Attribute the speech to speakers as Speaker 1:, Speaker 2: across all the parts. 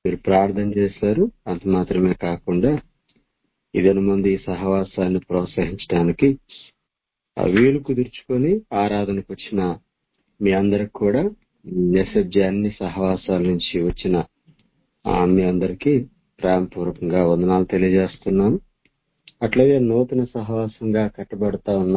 Speaker 1: మీరు ప్రార్థన చేశారు అంత మాత్రమే కాకుండా ఇదని మంది ఈ సహవాసాన్ని ప్రోత్సహించడానికి ఆ వీలు కుదుర్చుకొని ఆరాధనకు వచ్చిన మీ అందరికి కూడా మెసేజ్ అన్ని సహవాసాల నుంచి వచ్చిన ఆ, మీ అందరికీ ప్రేమపూర్వకంగా వందనాలు తెలియజేస్తున్నాను అట్లాగే నూతన సహవాసంగా కట్టబడతా ఉన్న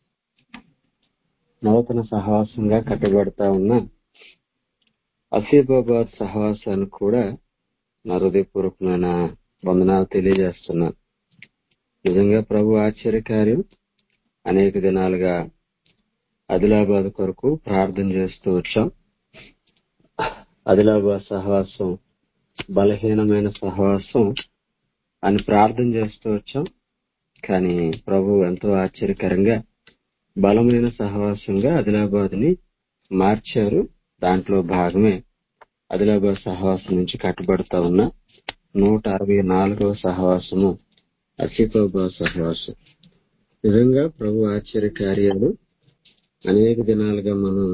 Speaker 1: నూతన సహవాసంగా కట్టబడతా ఉన్న అసీబాబాద్ సహవాసానికి కూడా నా హృదయపూర్వకమైన వందనాలు తెలియజేస్తున్నాను నిజంగా ప్రభు ఆశ్చర్యకార్యం అనేక దినాలుగా ఆదిలాబాద్ కొరకు ప్రార్థన చేస్తూ వచ్చాం ఆదిలాబాద్ సహవాసం బలహీనమైన సహవాసం అని ప్రార్థన చేస్తూ వచ్చాం కానీ ప్రభు ఎంతో ఆశ్చర్యకరంగా బలమైన సహవాసంగా ఆదిలాబాద్ ని మార్చారు దాంట్లో భాగమే ఆదిలాబాద్ సహవాసం నుంచి కట్టబడతా ఉన్న నూట అరవై నాలుగవ సహవాసము అసిఫాబాద్ సహవాసం నిజంగా ప్రభు ఆశ్చర్య కార్యాలు అనేక దినాలుగా మనం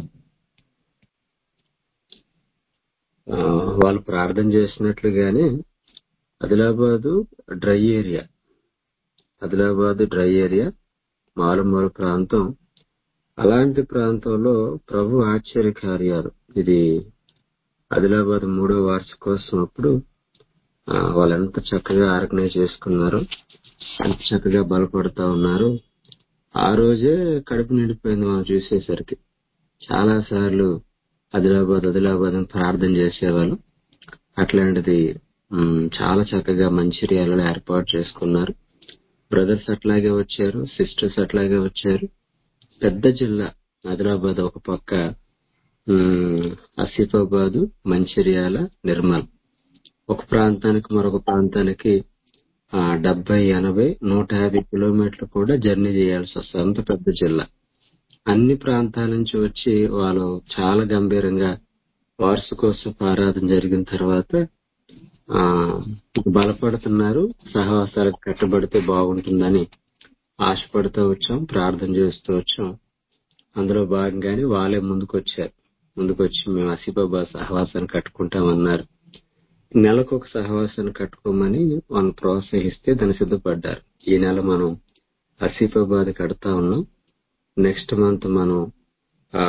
Speaker 1: ఆ, వాళ్ళు ప్రార్థన చేసినట్లుగానే Adilabad dry area Adilabad dry area మారుమూల ప్రాంతం అలాంటి ప్రాంతంలో ప్రభు ఆశ్చర్య కార్యాలు ఇది ఆదిలాబాద్ మూడో వార్షికోత్సవం అప్పుడు ఆ, వాళ్ళు ఎంత చక్కగా ఆర్గనైజ్ చేసుకున్నారో ఎంత చక్కగా బలపడతా ఉన్నారు ఆ రోజే కడుపు నిండిపోయింది మనం చూసేసరికి చాలా సార్లు ఆదిలాబాద్ ఆదిలాబాద్ అని ప్రార్థన చేసేవాళ్ళు అట్లాంటిది ఉమ్, చాలా చక్కగా మంచిర్యాలలో ఏర్పాటు చేసుకున్నారు బ్రదర్స్ అట్లాగే వచ్చారు సిస్టర్స్ అట్లాగే వచ్చారు పెద్ద జిల్లా ఆదిలాబాద్ ఒక పక్క ఉమ్, ఆసిఫాబాదు మంచిర్యాల నిర్మల్ ఒక ప్రాంతానికి మరొక ప్రాంతానికి ఆ, డెబ్బై ఎనభై నూట యాభై కిలోమీటర్లు కూడా జర్నీ చేయాల్సి వస్తుంది అంత పెద్ద జిల్లా అన్ని ప్రాంతాల నుంచి వచ్చి వాళ్ళు చాలా గంభీరంగా వార్షికోత్సవ ఆరాధన జరిగిన తర్వాత ఆ బలపడుతున్నారు సహవాసాలకు కట్టబడితే బాగుంటుందని ఆశపడుతూ వచ్చాం ప్రార్థన చేస్తూ వచ్చాం అందులో భాగంగానే వాళ్ళే ముందుకొచ్చారు ముందుకొచ్చి మేము అసిబాబా సహవాసాన్ని కట్టుకుంటామన్నారు నెలకు ఒక సహవాసాన్ని కట్టుకోమని వాళ్ళు ప్రోత్సహిస్తే దాన్ని సిద్ధపడ్డారు ఈ నెల మనం అసిఫాబాద్ కడతా ఉన్నాం నెక్స్ట్ మంత్ మనం ఆ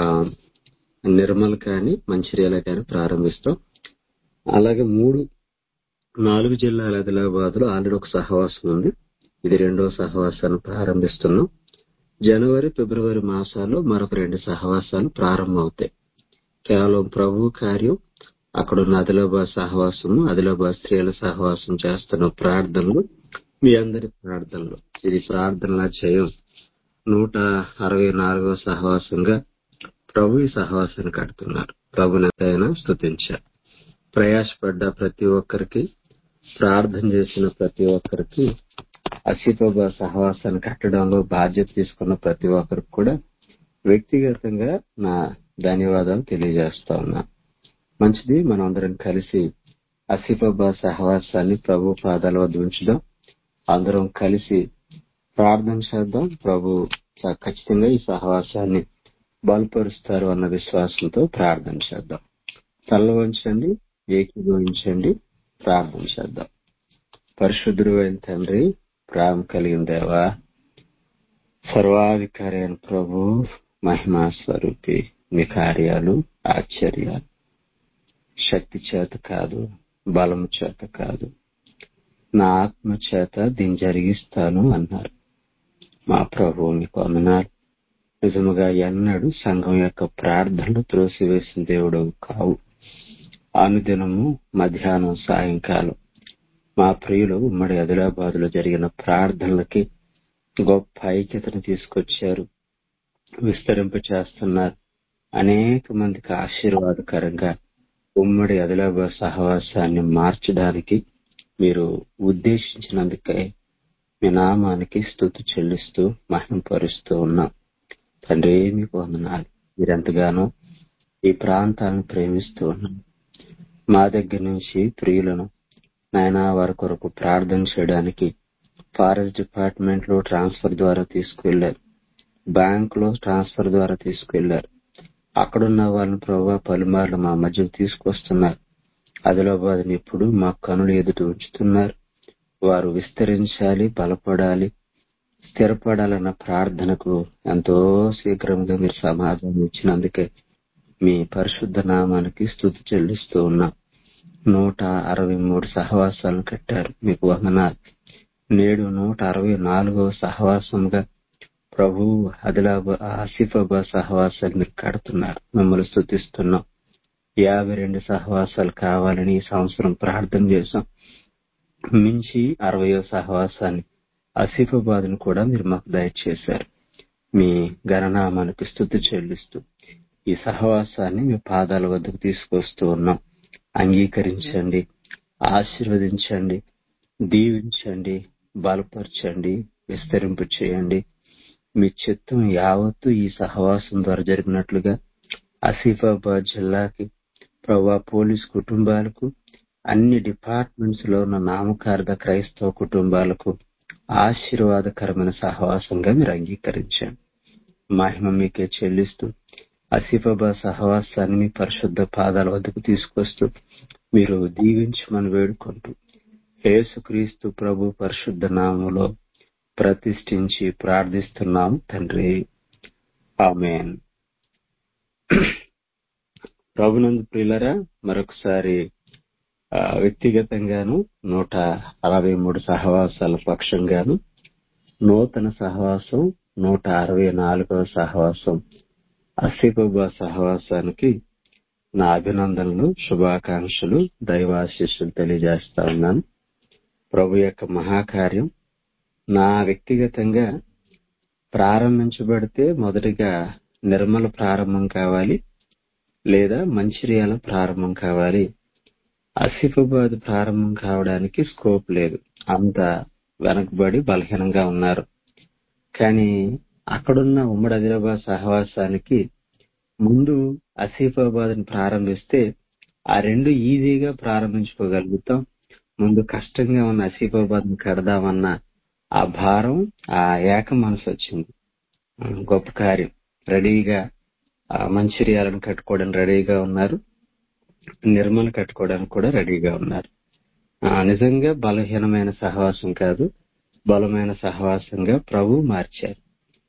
Speaker 1: నిర్మల్ కానీ మంచిర్యాల కానీ ప్రారంభిస్తాం అలాగే మూడు నాలుగు జిల్లాల ఆదిలాబాద్ లో ఆల్రెడీ ఒక సహవాసం ఉంది ఇది రెండో సహవాసాన్ని ప్రారంభిస్తున్నాం జనవరి ఫిబ్రవరి మాసాల్లో మరొక రెండు సహవాసాలు ప్రారంభమవుతాయి కేవలం ప్రభు కార్యం అక్కడ ఉన్న ఆదిలాబాద్ సహవాసము ఆదిలాబాద్ స్త్రీల సహవాసం చేస్తున్న ప్రార్థనలు మీ అందరి ప్రార్థనలు ఇది ప్రార్థనల చేయం నూట అరవై నాలుగవ సహవాసంగా ప్రభు ఈ సహవాసాన్ని కడుతున్నారు ప్రభునైనా స్తుతించారు ప్రయాసపడ్డ ప్రతి ఒక్కరికి ప్రార్థన చేసిన ప్రతి ఒక్కరికి అసిఫాబా సహవాసాన్ని కట్టడంలో బాధ్యత తీసుకున్న ప్రతి ఒక్కరికి కూడా వ్యక్తిగతంగా నా ధన్యవాదాలు తెలియజేస్తా ఉన్నా మంచిది మనం అందరం కలిసి అసిఫాబా సహవాసాన్ని ప్రభు పాదాల వద్ద ఉంచుదాం అందరం కలిసి ప్రార్థన చేద్దాం ప్రభు చ- ఖచ్చితంగా ఈ సహవాసాన్ని బలపరుస్తారు అన్న విశ్వాసంతో ప్రార్థన చేద్దాం తల్ల వంచండి ఏకీభవించండి ప్రార్థన చేద్దాం పరిశుద్ధుడు అయిన తండ్రి ప్రేమ కలిగిన దేవా సర్వాధికారి అయిన ప్రభు మహిమా స్వరూపి మీ కార్యాలు ఆశ్చర్యాలు శక్తి చేత కాదు బలము చేత కాదు నా ఆత్మ చేత దీన్ని జరిగిస్తాను అన్నారు మా ప్రభు మీకు వందనాలు నిజముగా ఎన్నడూ సంఘం యొక్క ప్రార్థనలు త్రోసివేసిన దేవుడు కావు అనుదినము మధ్యాహ్నం సాయంకాలం మా ప్రియులు ఉమ్మడి ఆదిలాబాద్ లో జరిగిన ప్రార్థనలకి గొప్ప ఐక్యతను తీసుకొచ్చారు విస్తరింప చేస్తున్నారు అనేక మందికి ఆశీర్వాదకరంగా ఉమ్మడి ఆదిలాబాద్ సహవాసాన్ని మార్చడానికి మీరు ఉద్దేశించినందుకే మీ నామానికి స్థుతి చెల్లిస్తూ మహింపరుస్తూ ఉన్నాం తండ్రి మీకు వందనాలు మీరెంతగానో ఈ ప్రాంతాలను ప్రేమిస్తూ ఉన్నాం మా దగ్గర నుంచి ప్రియులను నాయన వారి కొరకు ప్రార్థన చేయడానికి ఫారెస్ట్ డిపార్ట్మెంట్ లో ట్రాన్స్ఫర్ ద్వారా తీసుకువెళ్లారు బ్యాంక్ లో ట్రాన్స్ఫర్ ద్వారా తీసుకువెళ్లారు అక్కడున్న వాళ్ళని ప్రభావ పలుమార్లు మా మధ్య తీసుకొస్తున్నారు ఆదిలాబాద్ని ఇప్పుడు మా కనులు ఎదుట ఉంచుతున్నారు వారు విస్తరించాలి బలపడాలి స్థిరపడాలన్న ప్రార్థనకు ఎంతో శీఘ్రంగా మీరు సమాధానం ఇచ్చినందుకే మీ పరిశుద్ధ నామానికి స్థుతి చెల్లిస్తూ ఉన్నాం నూట అరవై మూడు సహవాసాలను కట్టారు మీకు వందనాలు నేడు నూట అరవై నాలుగవ సహవాసంగా ప్రభు ఆదిలాబా ఆసిఫాబాద్ సహవాసాలు మీరు కడుతున్నారు మిమ్మల్ని స్థుతిస్తున్నాం యాభై రెండు సహవాసాలు కావాలని ఈ సంవత్సరం ప్రార్థన చేశాం మించి అరవయో సహవాసాన్ని ఆసిఫాబాద్ ను కూడా మీరు మాకు దయచేశారు మీ గణనామానికి స్థుతి చెల్లిస్తూ ఈ సహవాసాన్ని మీ పాదాల వద్దకు తీసుకొస్తూ ఉన్నాం అంగీకరించండి ఆశీర్వదించండి దీవించండి బలపరచండి విస్తరింపు చేయండి మీ చిత్తం యావత్తు ఈ సహవాసం ద్వారా జరిగినట్లుగా ఆసిఫాబాద్ జిల్లాకి ప్రభా పోలీస్ కుటుంబాలకు అన్ని డిపార్ట్మెంట్స్ లో ఉన్న నామకార్థ క్రైస్తవ కుటుంబాలకు ఆశీర్వాదకరమైన సహవాసంగా మీరు అంగీకరించండి మహిమ మీకే చెల్లిస్తూ ఆసిఫాబాద్ సహవాసాన్ని మీ పరిశుద్ధ పాదాల వద్దకు తీసుకొస్తూ మీరు దీవించమని వేడుకుంటూ యేసుక్రీస్తు ప్రభు పరిశుద్ధ నామంలో ప్రతిష్ఠించి ప్రార్థిస్తున్నాం తండ్రి ఆమెన్ ప్రభునందు ప్రియులరా మరొకసారి ఆ, వ్యక్తిగతంగాను నూట అరవై మూడు సహవాసాల పక్షంగాను నూతన సహవాసం నూట అరవై నాలుగవ సహవాసం అసిఫబా సహవాసానికి నా అభినందనలు శుభాకాంక్షలు దైవాశిస్సులు తెలియజేస్తా ఉన్నాను ప్రభు యొక్క మహాకార్యం నా వ్యక్తిగతంగా ప్రారంభించబడితే మొదటిగా నిర్మల ప్రారంభం కావాలి లేదా మంచిర్యాల ప్రారంభం కావాలి ఆసిఫాబాద్ ప్రారంభం కావడానికి స్కోప్ లేదు అంత వెనకబడి బలహీనంగా ఉన్నారు కానీ అక్కడున్న ఉమ్మడి ఆదిలాబాద్ సహవాసానికి ముందు ఆసిఫాబాద్ ని ప్రారంభిస్తే ఆ రెండు ఈజీగా ప్రారంభించుకోగలుగుతాం ముందు కష్టంగా ఉన్న ఆసిఫాబాద్ ని కడదామన్న ఆ భారం ఆ ఏక మనసు వచ్చింది ఆ, గొప్ప కార్యం రెడీగా ఆ మంచిర్యాలను కట్టుకోవడానికి రెడీగా ఉన్నారు నిర్మల్ కట్టుకోవడానికి కూడా రెడీగా ఉన్నారు ఆ, నిజంగా బలహీనమైన సహవాసం కాదు బలమైన సహవాసంగా ప్రభు మార్చారు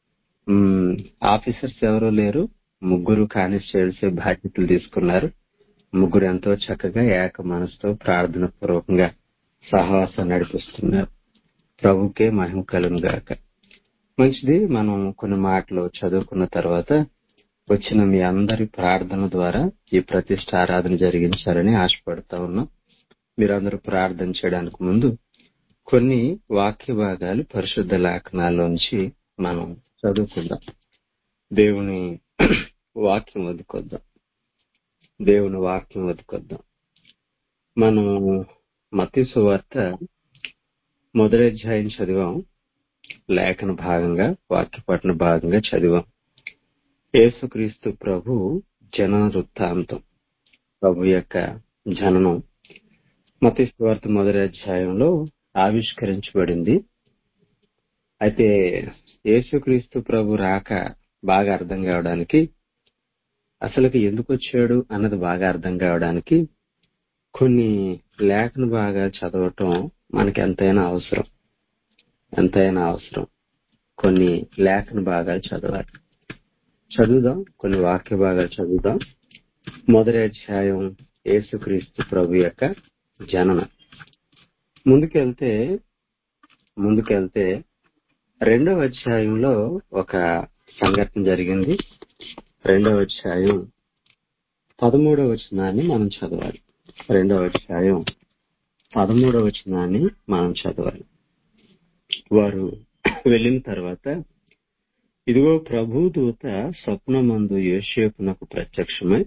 Speaker 1: మ్మ్, ఆఫీసర్స్ ఎవరూ లేరు ముగ్గురు కానిస్టేబుల్స్ బాధ్యతలు తీసుకున్నారు ముగ్గురు ఎంతో చక్కగా ఏక మనసుతో ప్రార్థన పూర్వకంగా సహవాసం నడిపిస్తున్నారు ప్రభుకే మహిమ కలును గాక మంచిది మనం కొన్ని మాటలు చదువుకున్న తర్వాత వచ్చిన మీ అందరి ప్రార్థన ద్వారా ఈ ప్రతిష్ట ఆరాధన జరిగించాలని ఆశపడతా ఉన్నాం మీరందరూ ప్రార్థన చేయడానికి ముందు కొన్ని వాక్య భాగాలు పరిశుద్ధ లేఖనాల్లోంచి మనం చదువుకుందాం దేవుని వాక్యం వదుకొద్దాం దేవుని వాక్యం వదుకొద్దాం మనం మత్తి సువార్త మొదటి అధ్యాయం చదివాం లేఖన భాగంగా వాక్యపట్న భాగంగా చదివాం యేసుక్రీస్తు ప్రభు జనన వృత్తాంతం ప్రభు యొక్క జననం మత్తి సువార్త మొదటి అధ్యాయంలో ఆవిష్కరించబడింది అయితే యేసుక్రీస్తు ప్రభు రాక బాగా అర్థం కావడానికి అసలుకి ఎందుకు వచ్చాడు అన్నది బాగా అర్థం కావడానికి కొన్ని లేఖన బాగా చదవటం మనకి ఎంతైనా అవసరం ఎంతైనా అవసరం కొన్ని లేఖన భాగాలు చదవాలి చదువుదాం కొన్ని వాక్య భాగాలు చదువుదాం మొదటి అధ్యాయం యేసుక్రీస్తు ప్రభు యొక్క జనన ముందుకెళ్తే ముందుకెళ్తే రెండవ అధ్యాయంలో ఒక సంఘటన జరిగింది రెండవ అధ్యాయం పదమూడవ వచనాన్ని మనం చదవాలి రెండవ అధ్యాయం పదమూడవ వచనాన్ని మనం చదవాలి వారు వెళ్ళిన తర్వాత ఇదిగో ప్రభు దూత స్వప్నమందు యోసేపునకు ప్రత్యక్షమై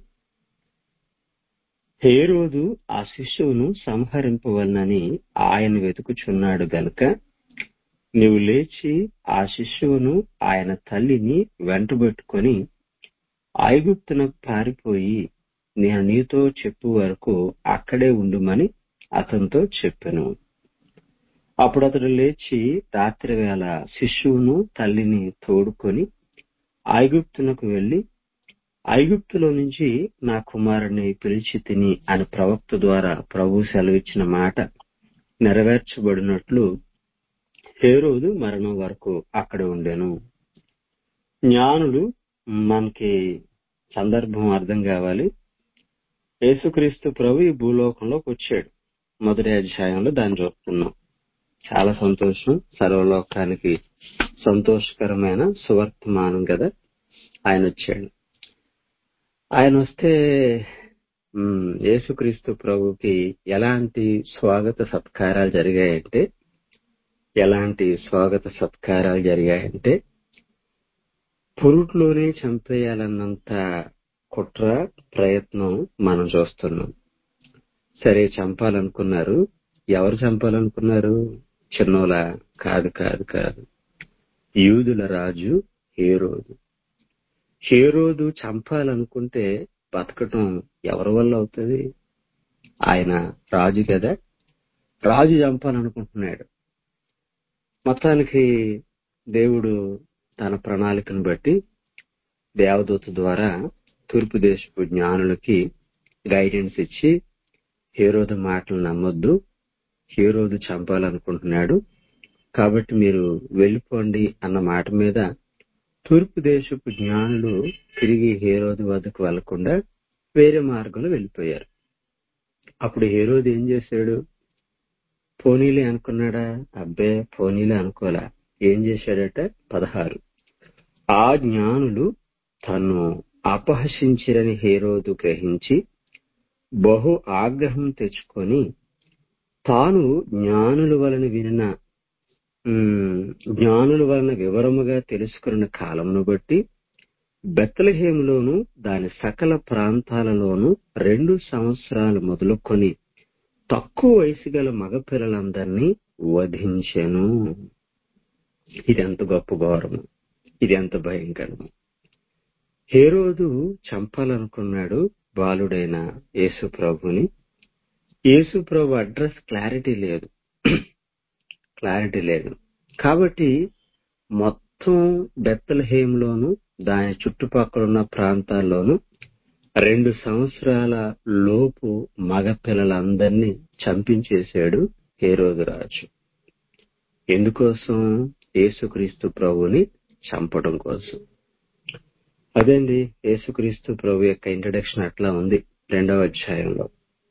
Speaker 1: హేరోదు ఆ శిశువును సంహరింపవలనని ఆయన వెతుకుచున్నాడు గనుక నీవు లేచి ఆ శిశువును ఆయన తల్లిని వెంటబెట్టుకొని ఐగుప్తునకు పారిపోయి నేను నీతో చెప్పు వరకు అక్కడే ఉండుమని అతనితో చెప్పెను అప్పుడు అతడు లేచి రాత్రి వేళ శిశువును తల్లిని తోడుకొని ఐగుప్తునకు వెళ్లి ఐగుప్తులో నుంచి నా కుమారుని పిలిచి తిని అని ప్రవక్త ద్వారా ప్రభు సెలవిచ్చిన మాట నెరవేర్చబడినట్లు హేరోదు మరణం వరకు అక్కడ ఉండెను జ్ఞానులు మనకి సందర్భం అర్థం కావాలి యేసుక్రీస్తు ప్రభు ఈ భూలోకంలోకి వచ్చాడు మొదటి అధ్యాయంలో దాన్ని చూస్తున్నాం చాలా సంతోషం సర్వలోకానికి సంతోషకరమైన సువర్తమానం కదా ఆయన వచ్చాడు ఆయన వస్తే ఉమ్, యేసుక్రీస్తు ప్రభుకి ఎలాంటి స్వాగత సత్కారాలు జరిగాయంటే ఎలాంటి స్వాగత సత్కారాలు జరిగాయంటే పురుట్లోనే చంపేయాలన్నంత కుట్ర ప్రయత్నం మనం చూస్తున్నాం సరే చంపాలనుకున్నారు ఎవరు చంపాలనుకున్నారు చిన్నోల కాదు కాదు కాదు యూదుల రాజు హేరోదు హేరోదు చంపాలనుకుంటే బతకటం ఎవరి వల్ల అవుతుంది ఆయన రాజు కదా రాజు చంపాలనుకుంటున్నాడు మొత్తానికి దేవుడు తన ప్రణాళికను బట్టి దేవదూత ద్వారా తూర్పు దేశపు జ్ఞానులకి గైడెన్స్ ఇచ్చి హేరోదు మాటలు నమ్మొద్దు హేరోదు చంపాలనుకుంటున్నాడు కాబట్టి మీరు వెళ్ళిపోండి అన్న మాట మీద తూర్పు దేశపు జ్ఞానులు తిరిగి హేరోదు వద్దకు వెళ్లకుండా వేరే మార్గంలో వెళ్ళిపోయారు అప్పుడు హేరోదు ఏం చేశాడు పోనీలే అనుకున్నాడా అబ్బే పోనీలే అనుకోలా ఏం చేశాడట పదహారు ఆ జ్ఞానులు తను అపహసించిరని హేరోదు గ్రహించి బహు ఆగ్రహం తెచ్చుకొని తాను జ్ఞానుల వలన వినిన ఉమ్, జ్ఞానుల వలన వివరముగా తెలుసుకున్న కాలమును బట్టి బెత్తలహేములోను దాని సకల ప్రాంతాలలోను రెండు సంవత్సరాలు మొదలుకొని తక్కువ వయసు గల మగపిల్లలందరినీ వధించెను ఇది ఎంత గొప్ప ఘోరము ఇది ఎంత భయంకరము హేరోదు చంపాలనుకున్నాడు బాలుడైన యేసు ప్రభుని యేసు ప్రభు అడ్రస్ క్లారిటీ లేదు క్లారిటీ లేదు కాబట్టి మొత్తం బెత్తలహేమ్లోను దాని చుట్టుపక్కల ఉన్న ప్రాంతాల్లోనూ రెండు సంవత్సరాల లోపు మగ పిల్లలందరినీ చంపించేశాడు హేరోదు రాజు ఎందుకోసం యేసుక్రీస్తు ప్రభుని చంపడం కోసం అదేండి యేసుక్రీస్తు ప్రభు యొక్క ఇంట్రడక్షన్ అట్లా ఉంది రెండవ అధ్యాయంలో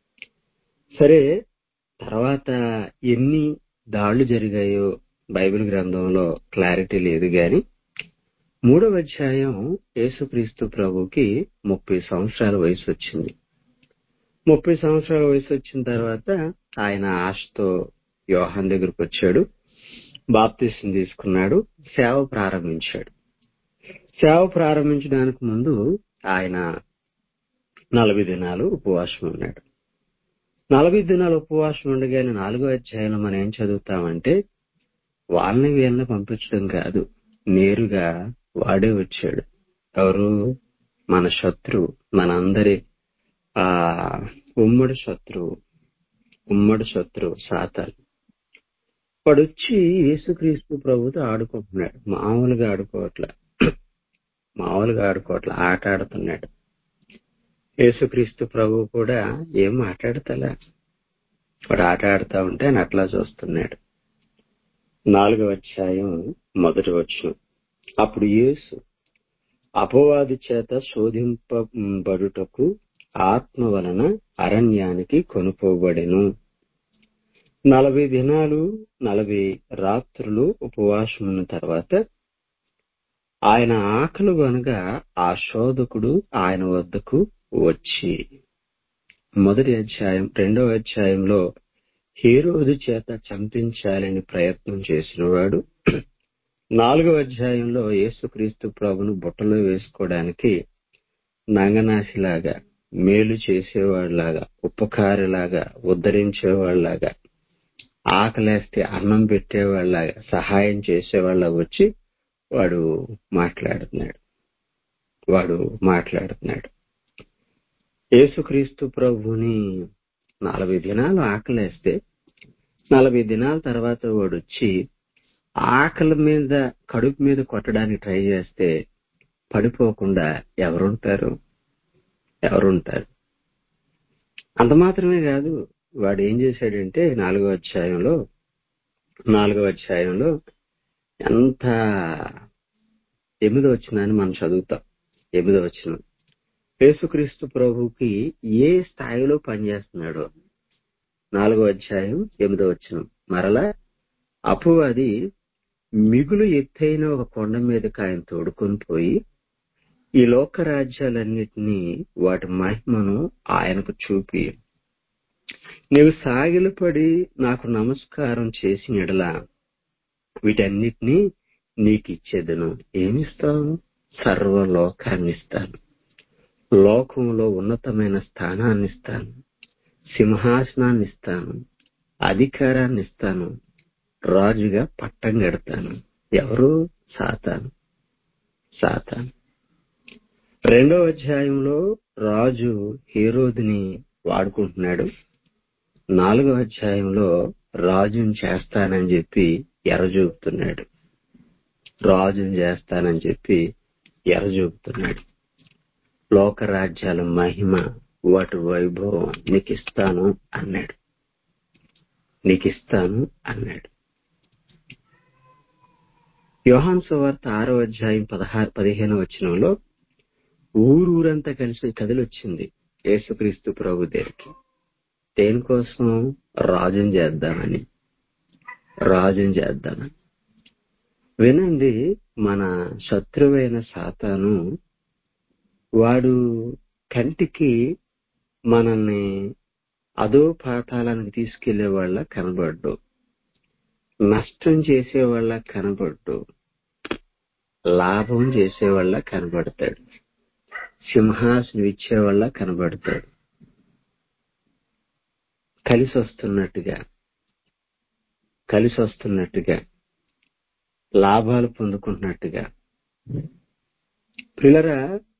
Speaker 1: సరే తర్వాత ఎన్ని దాళ్లు జరిగాయో బైబిల్ గ్రంథంలో క్లారిటీ లేదు గాని మూడవ అధ్యాయం యేసుక్రీస్తు ప్రభుకి ముప్పై సంవత్సరాల వయసు వచ్చింది ముప్పై సంవత్సరాల వయసు వచ్చిన తర్వాత ఆయన ఆశతో యోహాన్ దగ్గరకు వచ్చాడు బాప్తీసం తీసుకున్నాడు సేవ ప్రారంభించాడు సేవ ప్రారంభించడానికి ముందు ఆయన నలభై దినాలు ఉపవాసం ఉన్నాడు నలభై దినాలు ఉపవాసం ఉండగానే నాలుగో అధ్యాయంలో మనం ఏం చదువుతామంటే వాళ్ళని వీళ్ళని పంపించడం కాదు నేరుగా వాడే వచ్చాడు ఎవరు మన శత్రువు మనందరి ఆ ఉమ్మడి శత్రువు ఉమ్మడి శత్రువు సాతాను వాడు వచ్చి యేసుక్రీస్తు ప్రభుతో ఆడుకుంటున్నాడు మామూలుగా ఆడుకోవట్లే మామూలుగా ఆడుకోవట్లే ఆట ఆడుతున్నాడు యేసుక్రీస్తు ప్రభు కూడా ఏం మాట్లాడతలే వాడు ఆట ఆడుతా ఉంటే ఆయన అట్లా చూస్తున్నాడు నాలుగవ అధ్యాయం మొదటి వచ్చును అప్పుడు యేసు అపవాది చేత శోధింపబడుటకు ఆత్మ వలన అరణ్యానికి కొనుకోబడెను నలభై దినాలు నలభై రాత్రులు ఉపవాసమున్న తర్వాత ఆయన ఆకలి గనుక ఆ శోధకుడు ఆయన వద్దకు వచ్చి మొదటి అధ్యాయం రెండవ అధ్యాయంలో హీరోదు చేత చంపించాలని ప్రయత్నం చేసినవాడు నాలుగవ అధ్యాయంలో యేసుక్రీస్తు ప్రభును బుట్టలో వేసుకోవడానికి నంగనాశిలాగా మేలు చేసేవాడిలాగా ఉపకారిలాగా ఉద్ధరించేవాడిలాగా ఆకలేస్తే అన్నం పెట్టేవాళ్ళలాగా సహాయం చేసేవాళ్ళ వచ్చి వాడు మాట్లాడుతున్నాడు వాడు మాట్లాడుతున్నాడు యేసుక్రీస్తు ప్రభుని నలభై దినాలు ఆకలేస్తే నలభై దినాల తర్వాత వాడు వచ్చి ఆకలి మీద కడుపు మీద కొట్టడానికి ట్రై చేస్తే పడిపోకుండా ఎవరుంటారు ఎవరుంటారు అంత మాత్రమే కాదు వాడు ఏం చేశాడంటే నాలుగో అధ్యాయంలో నాలుగో అధ్యాయంలో ఎంత ఎనిమిదో వచ్చిందని మనం చదువుతాం ఎనిమిదో వచ్చిన యేసుక్రీస్తు ప్రభుకి ఏ స్థాయిలో పనిచేస్తున్నాడో నాలుగో అధ్యాయం ఎనిమిదో వచ్చిన మరలా అపవాది మిగులు ఎత్తైన ఒక కొండ మీదకి ఆయన తోడుకొని పోయి ఈ లోక రాజ్యాలన్నిటినీ వాటి మహిమను ఆయనకు చూపి నీవు సాగిలపడి నాకు నమస్కారం చేసిన ఎడలా వీటన్నిటినీ నీకు ఇచ్చేదను ఏమిస్తావు సర్వలోకాన్ని ఇస్తాను లోకంలో ఉన్నతమైన స్థానాన్ని ఇస్తాను సింహాసనాన్ని ఇస్తాను అధికారాన్ని ఇస్తాను రాజుగా పట్టం గడతాను ఎవరు సాతాను సాతాను రెండవ అధ్యాయంలో రాజు హీరోదిని వాడుకుంటున్నాడు నాలుగవ అధ్యాయంలో రాజుని చేస్తానని చెప్పి ఎర్రజూపుతున్నాడు రాజుని చేస్తానని చెప్పి ఎర్రజూపుతున్నాడు లోకరాజ్యాల మహిమ వాటి వైభవం నీకు ఇస్తాను అన్నాడు నీకు ఇస్తాను అన్నాడు యోహాన్ సువార్త ఆరో అధ్యాయం పదహారు పదిహేను వచనంలో ఊరూరంతా కలిసి కదిలొచ్చింది యేసుక్రీస్తు ప్రభు దగ్గరికి దేనికోసం రాజుని చేద్దామని రాజుని చేద్దామని వినండి మన శత్రువైన సాతాను వాడు కంటికి మనల్ని అదో పాతాళానికి తీసుకెళ్లే వాళ్ళ కనబడ్డు నష్టం చేసే వాళ్ళ కనబడ్డు లాభం చేసే వాళ్ళ కనబడతాడు సింహాసనం ఇచ్చే వాళ్ళ కనబడతాడు కలిసి వస్తున్నట్టుగా కలిసి వస్తున్నట్టుగా లాభాలు పొందుకుంటున్నట్టుగా పిల్లరా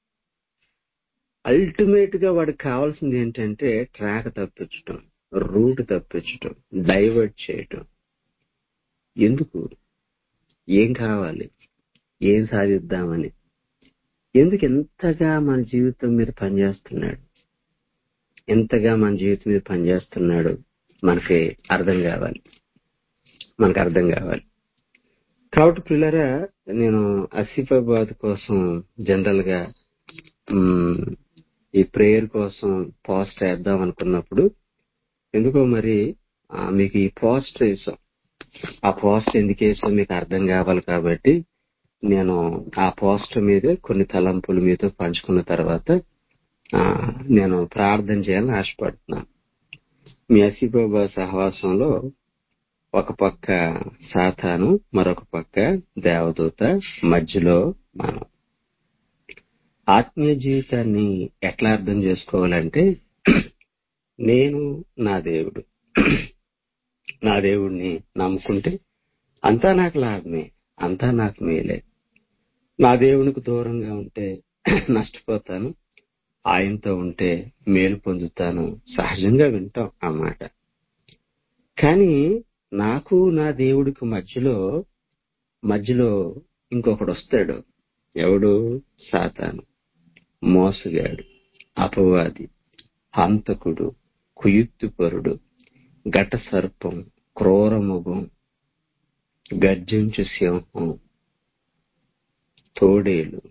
Speaker 1: అల్టిమేట్ గా వాడికి కావాల్సింది ఏంటంటే ట్రాక్ తప్పించటం రూట్ తప్పించటం డైవర్ట్ చేయటం ఎందుకు ఏం కావాలి ఏం సాధిద్దామని ఎందుకు ఎంతగా మన జీవితం మీద పనిచేస్తున్నాడు ఎంతగా మన జీవితం మీద పనిచేస్తున్నాడు మనకి అర్థం కావాలి మనకు అర్థం కావాలి కాబట్టి పిల్లరా నేను అసిఫాబాద్ కోసం జనరల్ గా మ్, ఈ ప్రేయర్ కోసం పోస్ట్ వేద్దాం అనుకున్నప్పుడు ఎందుకో మరి ఆ, మీకు ఈ పోస్ట్ వేసాం ఆ పోస్ట్ ఎందుకు వేసాం మీకు అర్థం కావాలి కాబట్టి నేను ఆ పోస్ట్ మీద కొన్ని తలంపులు మీతో పంచుకున్న తర్వాత ఆ, నేను ప్రార్థన చేయాలని ఆశపడుతున్నాను మీ అసిబాబా సహవాసంలో ఒక పక్క సాతాను మరొక పక్క దేవదూత మధ్యలో మనం ఆత్మీయ జీవితాన్ని ఎట్లా అర్థం చేసుకోవాలంటే నేను నా దేవుడు నా దేవుడిని నమ్ముకుంటే అంతా నాకు లాభమే అంతా నాకు మేలే నా దేవునికి దూరంగా ఉంటే నష్టపోతాను ఆయనతో ఉంటే మేలు పొందుతాను సహజంగా వింటాం ఆ మాట కానీ నాకు నా దేవుడికి మధ్యలో మధ్యలో ఇంకొకడు వస్తాడు ఎవడు సాతాను మోసగాడు అపవాది హంతకుడు కుయుక్తిపరుడు ఘట సర్పం క్రూరముఖం గర్జించు సింహం తోడేలు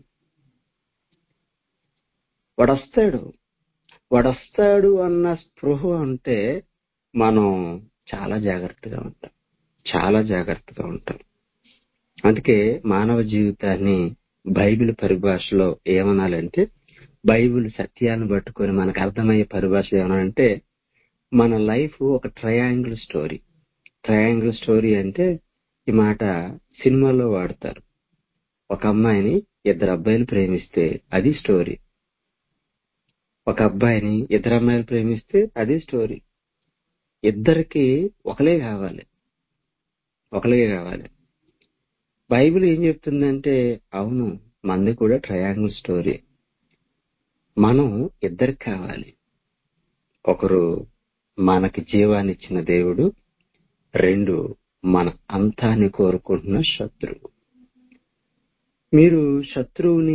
Speaker 1: వాడొస్తాడు వాడొస్తాడు అన్న స్పృహ అంటే మనం చాలా జాగ్రత్తగా ఉంటాం చాలా జాగ్రత్తగా ఉంటాం అందుకే మానవ జీవితాన్ని బైబిల్ పరిభాషలో ఏమనాలంటే బైబిల్ సత్యాన్ని పట్టుకొని మనకు అర్థమయ్యే పరిభాష ఏమనాలంటే మన లైఫ్ ఒక ట్రయాంగిల్ స్టోరీ ట్రయాంగిల్ స్టోరీ అంటే ఈ మాట సినిమాలో వాడతారు ఒక అమ్మాయిని ఇద్దరు అబ్బాయిలు ప్రేమిస్తే అది స్టోరీ ఒక అబ్బాయిని ఇద్దరు అమ్మాయిలు ప్రేమిస్తే అది స్టోరీ ఇద్దరికి ఒకలే కావాలి ఒకలే కావాలి బైబిల్ ఏం చెప్తుందంటే అవును మంది కూడా ట్రయాంగిల్ స్టోరీ మనం ఇద్దరికి కావాలి ఒకరు మనకి జీవాన్ని ఇచ్చిన దేవుడు రెండు మన అంతాన్ని కోరుకుంటున్న శత్రువు మీరు శత్రువుని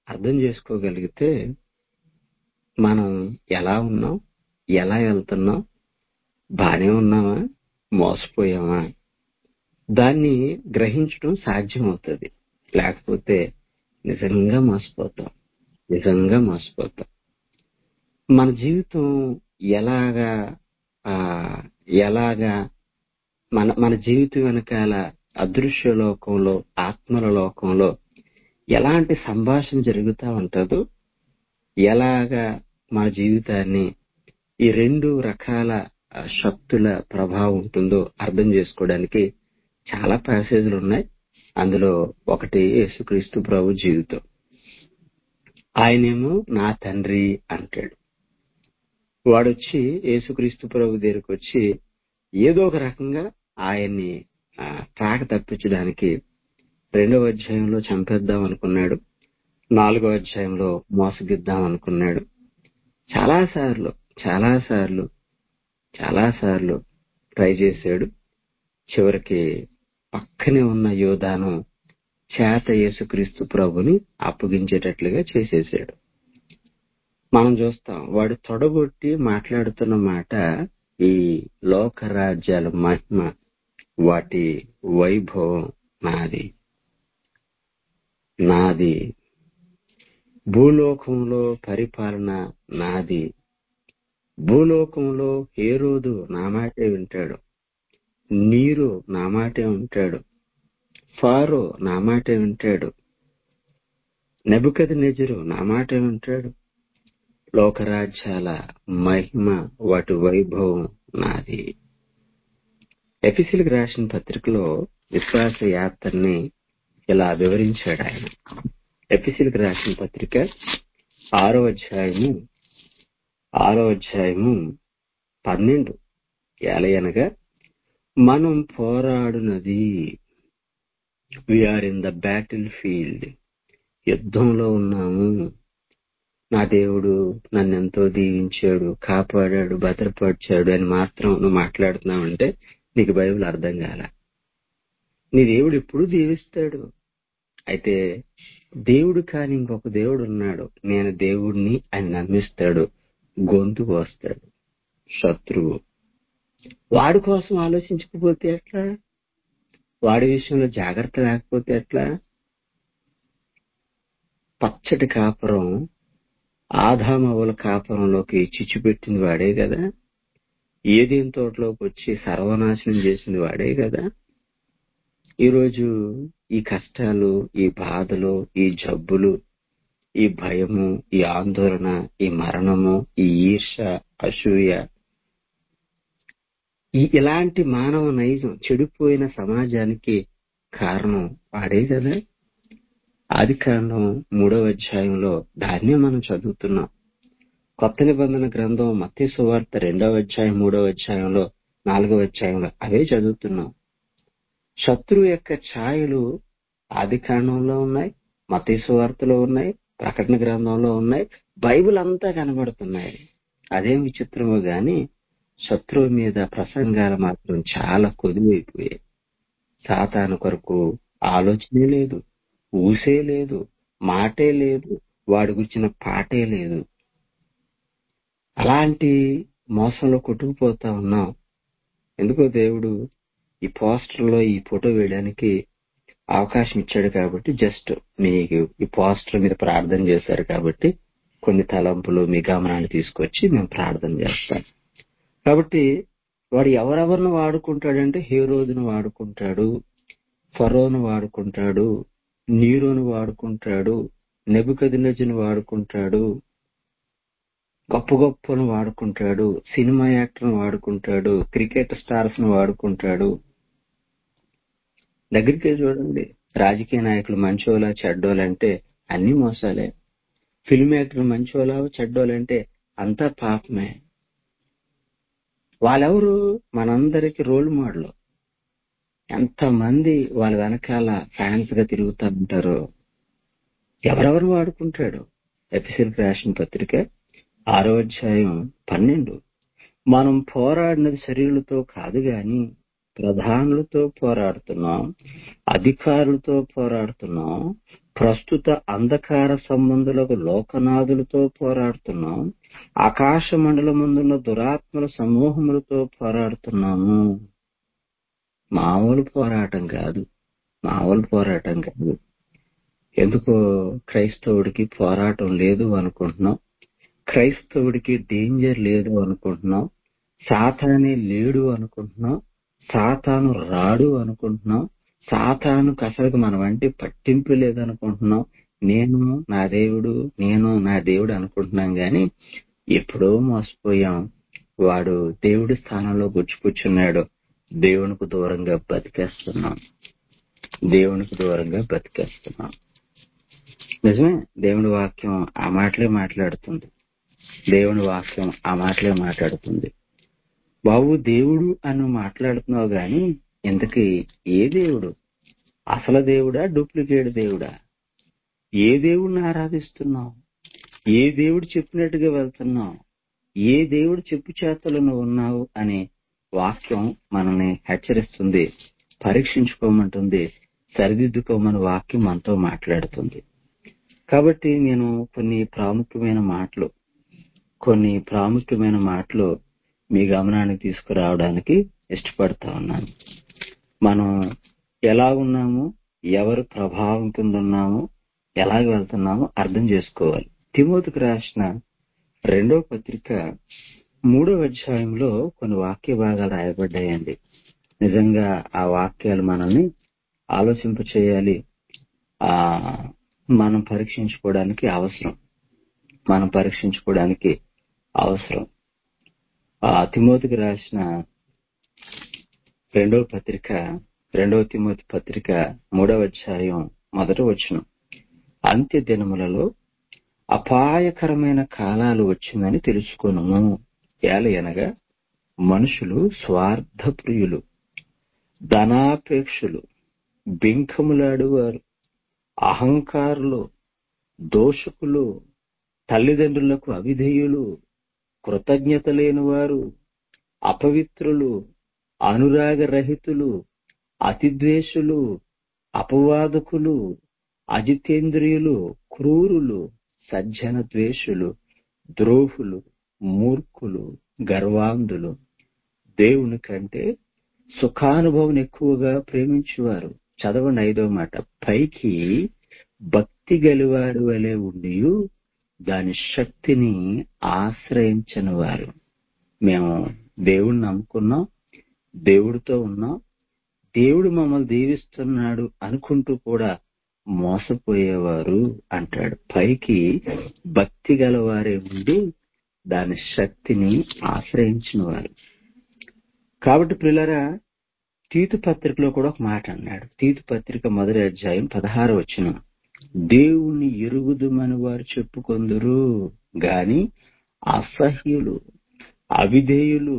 Speaker 1: అర్థం చేసుకోగలిగితే మనం ఎలా ఉన్నాం ఎలా వెళ్తున్నాం బానే ఉన్నామా మోసపోయామా దాన్ని గ్రహించడం సాధ్యమవుతుంది లేకపోతే నిజంగా మోసపోతాం నిజంగా మోసపోతాం మన జీవితం ఎలాగా ఆ, ఎలాగా మన మన జీవితం వెనకాల అదృశ్య లోకంలో ఆత్మల లోకంలో ఎలాంటి సంభాషణ జరుగుతూ ఉంటుందో ఎలాగా మన జీవితాన్ని ఈ రెండు రకాల ఆ, శక్తుల ప్రభావం ఉంటుందో అర్థం చేసుకోవడానికి చాలా ప్యాసేజీలు ఉన్నాయి అందులో ఒకటి యేసుక్రీస్తు ప్రభు జీవితం ఆయనేమో నా తండ్రి అంటాడు వాడొచ్చి యేసుక్రీస్తు ప్రభు దగ్గరికి వచ్చి ఏదో ఒక రకంగా ఆయన్ని ఆ, త్రాక తప్పించడానికి రెండవ అధ్యాయంలో చంపేద్దాం అనుకున్నాడు నాలుగో అధ్యాయంలో మోసగిద్దాం అనుకున్నాడు చాలా సార్లు చాలా సార్లు చాలా సార్లు ట్రై చేశాడు చివరికి పక్కనే ఉన్న యోధాను చేత యేసుక్రీస్తు ప్రభుని అప్పగించేటట్లుగా చేసేసాడు మనం చూస్తాం వాడు తొడగొట్టి మాట్లాడుతున్న మాట ఈ లోక రాజ్యాల మహిమ వాటి వైభవం నాది నాది భూలోకంలో పరిపాలన నాది భూలోకంలో హేరోదు నా మాటే వింటాడు నీరు నా మాటే ఉంటాడు ఫారో నా మాటే వింటాడు నెబుకది నెజరు నా మాటే వింటాడు లోకరాజ్యాల మహిమ వాటి వైభవం నాది ఎఫిసిల్కి రాసిన పత్రికలో విశ్వాస యాత్రని ఇలా వివరించాడు ఆయన ఎఫిసిల్కి రాసిన పత్రిక ఆరో అధ్యాయము ఆరో అధ్యాయము పన్నెండు ఎలయనగా మనం పోరాడునది we are in the battlefield యుద్ధంలో ఉన్నాము నా దేవుడు నన్ను ఎంతో దీవించాడు కాపాడాడు భద్రపరిచాడు అని మాత్రం నువ్వు మాట్లాడుతున్నావంటే నీకు బైబిల్ అర్థం కాల నీ దేవుడు ఎప్పుడు దీవిస్తాడు అయితే దేవుడు కాని ఇంకొక దేవుడు ఉన్నాడు నేను దేవుడిని అని నమ్మిస్తాడు గొంతు కోస్తాడు శత్రువు వాడి కోసం ఆలోచించకపోతే ఎట్లా వాడి విషయంలో జాగ్రత్త లేకపోతే ఎట్లా పచ్చటి కాపురం ఆదామవుల కాపురంలోకి చిచ్చుపెట్టింది వాడే కదా ఏదేం తోటలోకి వచ్చి సర్వనాశనం చేసింది వాడే కదా ఈరోజు ఈ కష్టాలు ఈ బాధలు ఈ జబ్బులు ఈ భయము ఈ ఆందోళన ఈ మరణము ఈ ఈర్ష అసూయ ఈ ఇలాంటి మానవ నైజం చెడిపోయిన సమాజానికి కారణం వాడే కదా ఆది కాండం మూడవ అధ్యాయంలో దాన్నే మనం చదువుతున్నాం కొత్త నిబంధన గ్రంథం మత్తి సువార్త రెండవ అధ్యాయం మూడవ అధ్యాయంలో నాలుగవ అధ్యాయంలో అవే చదువుతున్నాం శత్రువు యొక్క ఛాయలు ఆది కాండంలో ఉన్నాయి మతీ సువార్తలో ఉన్నాయి ప్రకటన గ్రంథంలో ఉన్నాయి బైబిల్ అంతా కనబడుతున్నాయి అదేం విచిత్రమో గాని శత్రువు మీద ప్రసంగాలు మాత్రం చాలా కొదువైపోయాయి సాతాను కొరకు ఆలోచనే లేదు ఊసే లేదు మాటే లేదు వాడి గురించిన పాటే లేదు అలాంటి మోసంలో కొట్టుకుపోతా ఉన్నాం ఎందుకో దేవుడు ఈ పోస్టర్లో ఈ ఫోటో వేయడానికి అవకాశం ఇచ్చాడు కాబట్టి జస్ట్ మీకు ఈ పోస్టర్ మీద ప్రార్థన చేశారు కాబట్టి కొన్ని తలంపులు మీ గమనాన్ని తీసుకొచ్చి మేము ప్రార్థన చేస్తాం కాబట్టి వాడు ఎవరెవరిని వాడుకుంటాడంటే హీరోదును వాడుకుంటాడు ఫరోను వాడుకుంటాడు నీరును వాడుకుంటాడు నెబుకదినజును వాడుకుంటాడు గొప్ప గొప్పను వాడుకుంటాడు సినిమా యాక్టర్ను వాడుకుంటాడు క్రికెట్ స్టార్స్ ను వాడుకుంటాడు దగ్గరికి చూడండి రాజకీయ నాయకులు మంచోలా చెడ్డోలంటే అన్ని మోసాలే ఫిల్మ్ యాక్టర్ మంచోలా చెడ్డోలంటే అంతా పాపమే వాళ్ళెవరు మనందరికి రోల్ మోడల్ ఎంతమంది వాళ్ళ వెనకాల ఫ్యాన్స్ గా తిరుగుతా ఉంటారో ఎవరెవరు వాడుకుంటాడు ఎపిసిల్ రాసిన పత్రిక ఆరో అధ్యాయం పన్నెండు మనం పోరాడినది శరీరులతో కాదు గాని ప్రధానులతో పోరాడుతున్నాం అధికారులతో పోరాడుతున్నాం ప్రస్తుత అంధకార సంబంధులకు లోకనాథులతో పోరాడుతున్నాం ఆకాశ మండలముందున్న దురాత్మల సమూహములతో పోరాడుతున్నాము మామూలు పోరాటం కాదు మామూలు పోరాటం కాదు ఎందుకో క్రైస్తవుడికి పోరాటం లేదు అనుకుంటున్నాం క్రైస్తవుడికి డేంజర్ లేదు అనుకుంటున్నాం సాతానే లేడు అనుకుంటున్నాం సాతాను రాడు అనుకుంటున్నాం సాతానుకు అసలు మన వంటి పట్టింపు లేదనుకుంటున్నాం నేను నా దేవుడు నేను నా దేవుడు అనుకుంటున్నాం గాని ఎప్పుడో మోసపోయాం వాడు దేవుడి స్థానంలో గుచ్చుకూర్చున్నాడు దేవునికి దూరంగా బతికేస్తున్నాం దేవునికి దూరంగా బతికేస్తున్నాం నిజమే దేవుని వాక్యం ఆ మాటలే మాట్లాడుతుంది దేవుని వాక్యం ఆ మాటలే మాట్లాడుతుంది బాబు దేవుడు అని మాట్లాడుతున్నావు గాని ఇంతకీ ఏ దేవుడు అసలు దేవుడా డూప్లికేట్ దేవుడా ఏ దేవుడిని ఆరాధిస్తున్నావు ఏ దేవుడు చెప్పినట్టుగా వెళ్తున్నావు ఏ దేవుడు చెప్పు చేతలు నువ్వు ఉన్నావు అనే వాక్యం మనల్ని హెచ్చరిస్తుంది పరీక్షించుకోమంటుంది సరిదిద్దుకోమని వాక్యం మనతో మాట్లాడుతుంది కాబట్టి నేను కొన్ని ప్రాముఖ్యమైన మాటలు కొన్ని ప్రాముఖ్యమైన మాటలు మీ గమనానికి తీసుకురావడానికి ఇష్టపడతా ఉన్నాను మనం ఎలా ఉన్నాము ఎవరు ప్రభావం కింద ఉన్నాము ఎలాగ వెళ్తున్నామో అర్థం చేసుకోవాలి తిమోతికి రాసిన రెండో పత్రిక మూడో అధ్యాయంలో కొన్ని వాక్య భాగాలు రాయబడ్డాయండి నిజంగా ఆ వాక్యాలు మనల్ని ఆలోచింప చేయాలి ఆ మనం పరీక్షించుకోవడానికి అవసరం మనం పరీక్షించుకోవడానికి అవసరం ఆ తిమోతికి రాసిన రెండవ పత్రిక రెండవ తిమోతి పత్రిక మూడవ అధ్యాయం మొదట వచ్చిన అంత్య దినములలో అపాయకరమైన కాలాలు వచ్చిందని తెలుసుకొను ఏలయనగా మనుషులు స్వార్థప్రియులు ధనాపేక్షులు బింకములాడువారు అహంకారులు దోషకులు తల్లిదండ్రులకు అవిధేయులు కృతజ్ఞత లేనివారు అపవిత్రులు అనురాగరహితులు అతిద్వేషులు అపవాదకులు అజితేంద్రియులు క్రూరులు సజ్జన ద్వేషులు ద్రోహులు మూర్ఖులు గర్వాంధులు దేవుని కంటే సుఖానుభవం ఎక్కువగా ప్రేమించేవారు చదవండి ఐదో మాట పైకి భక్తి గలివాడు వలె ఉండి దాని శక్తిని ఆశ్రయించని వారు మేము దేవుణ్ణి నమ్ముకున్నాం దేవుడితో ఉన్నాం దేవుడు మమ్మల్ని దీవిస్తున్నాడు అనుకుంటూ కూడా మోసపోయేవారు అంటాడు పైకి భక్తి గలవారే ఉండి దాని శక్తిని ఆశ్రయించిన వారు కాబట్టి పిల్లరా తీతు పత్రికలో కూడా ఒక మాట అన్నాడు తీతు పత్రిక మొదటి అధ్యాయం పదహారు వచ్చిన దేవుణ్ణి ఎరుగుదుమని వారు చెప్పుకొందురు గాని అసహ్యులు అవిధేయులు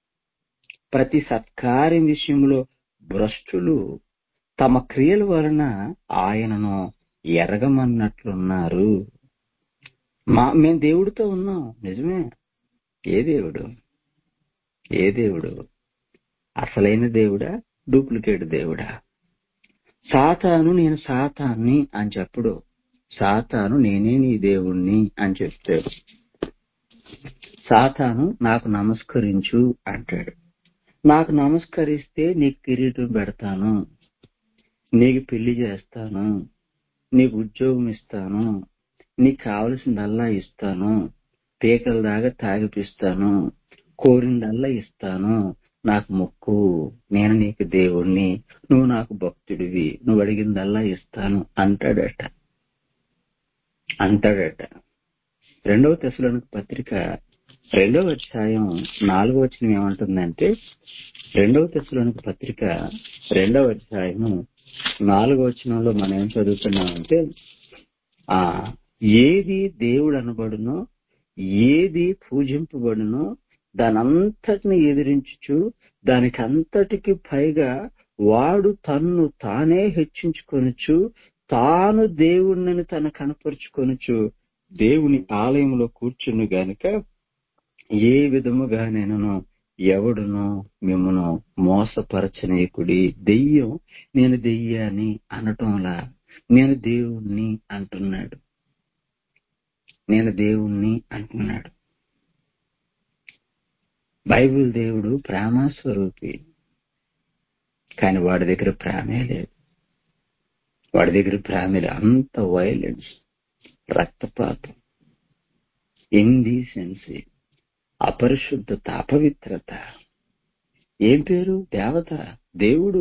Speaker 1: ప్రతి సత్కార్యం విషయంలో భ్రష్టులు తమ క్రియల వలన ఆయనను ఎరగమన్నట్లున్నారు మా మేము దేవుడితో ఉన్నాం నిజమే ఏ దేవుడు ఏ దేవుడు అసలైన దేవుడా డూప్లికేట్ దేవుడా సాతాను నేను సాతాన్ని అని చెప్పుడు సాతాను నేనే నీ దేవుణ్ణి అని చెప్తాడు సాతాను నాకు నమస్కరించు అంటాడు నాకు నమస్కరిస్తే నీకు కిరీటం పెడతాను నీకు పెళ్లి చేస్తాను నీకు ఉద్యోగం ఇస్తాను నీకు కావలసిందల్లా ఇస్తాను పీకల దాకా తాగిపిస్తాను కోరిందల్లా ఇస్తాను నాకు మొక్కు నేను నీకు దేవుణ్ణి నువ్వు నాకు భక్తుడివి నువ్వు అడిగిందల్లా ఇస్తాను అంటాడట అంటాడట రెండవ తెశలోనికి పత్రిక రెండవ అధ్యాయం నాలుగవ వచనం ఏమంటుందంటే రెండవ తెశలోనికి పత్రిక రెండవ అధ్యాయము నాలుగవ వచనంలో మనం ఏం చదువుతున్నామంటే ఆ ఏది దేవుడు అనబడునో ఏది పూజింపబడునో దానంతటిని ఎదిరించుచు దానికి అంతటికి పైగా వాడు తన్ను తానే హెచ్చించుకొనుచు తాను దేవుణ్ణి తన కనపరుచుకొనుచు దేవుని ఆలయంలో కూర్చుని గనుక ఏ విధముగా నేను ఎవడును మిమ్మను మోసపరచనీయకుడి దెయ్యం నేను దెయ్యాన్ని అనటంలా
Speaker 2: నేను దేవుణ్ణి అంటున్నాడు నేను దేవుణ్ణి అంటున్నాడు బైబిల్ దేవుడు ప్రేమస్వరూపి కానీ వాడి దగ్గర ప్రేమే లేదు వాడి దగ్గర ప్రేమ లేదు అంత వైలెన్స్ రక్తపాతం ఇండీసెన్సీ అపరిశుద్ధత అపవిత్రత ఏం పేరు దేవత దేవుడు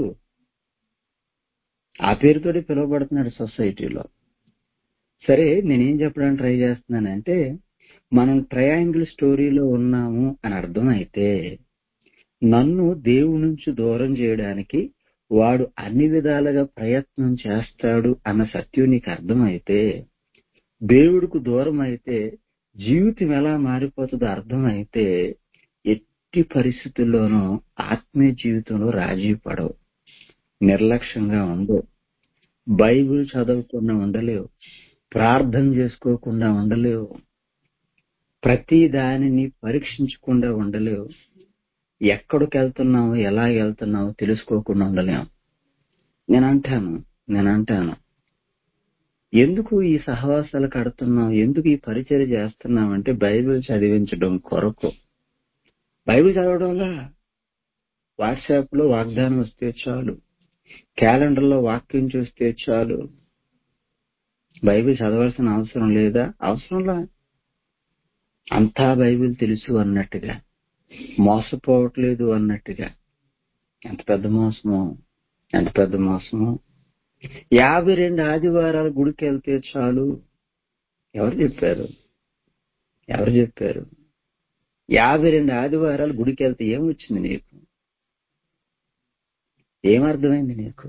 Speaker 2: ఆ పేరుతోటి పిలువబడుతున్నాడు సొసైటీలో సరే నేనేం చెప్పడానికి ట్రై చేస్తున్నానంటే మనం ట్రయాంగిల్ స్టోరీలో ఉన్నాము అని అర్థమైతే నన్ను దేవుడి నుంచి దూరం చేయడానికి వాడు అన్ని విధాలుగా ప్రయత్నం చేస్తాడు అన్న సత్యం నీకు అర్థమైతే దేవుడికి దూరం అయితే జీవితం ఎలా మారిపోతుందో అర్థమైతే ఎట్టి పరిస్థితుల్లోనూ ఆత్మీయ జీవితంలో రాజీ పడవు నిర్లక్ష్యంగా ఉండవు బైబిల్ చదవకుండా ఉండలేవు ప్రార్థన చేసుకోకుండా ఉండలేవు ప్రతి దానిని పరీక్షించకుండా ఉండలేవు ఎక్కడికి వెళ్తున్నావు ఎలా వెళ్తున్నావు తెలుసుకోకుండా ఉండలేము నేను అంటాను నేను అంటాను ఎందుకు ఈ సహవాసాలు కడుతున్నాం ఎందుకు ఈ పరిచయం చేస్తున్నాం అంటే బైబిల్ చదివించడం కొరకు బైబిల్ చదవడంలా వాట్సాప్ లో వాగ్దానం వస్తే చాలు క్యాలెండర్ లో వాక్యం చూస్తే చాలు బైబిల్ చదవాల్సిన అవసరం లేదా అవసరంలా అంతా బైబిల్ తెలుసు అన్నట్టుగా మోసపోవట్లేదు అన్నట్టుగా ఎంత పెద్ద మోసమో ఎంత పెద్ద మోసమో యాభై రెండు ఆదివారాలు గుడికి వెళ్తే చాలు ఎవరు చెప్పారు ఎవరు చెప్పారు యాభై రెండు ఆదివారాలు గుడికి వెళ్తే ఏమొచ్చింది నీకు ఏమర్థమైంది నీకు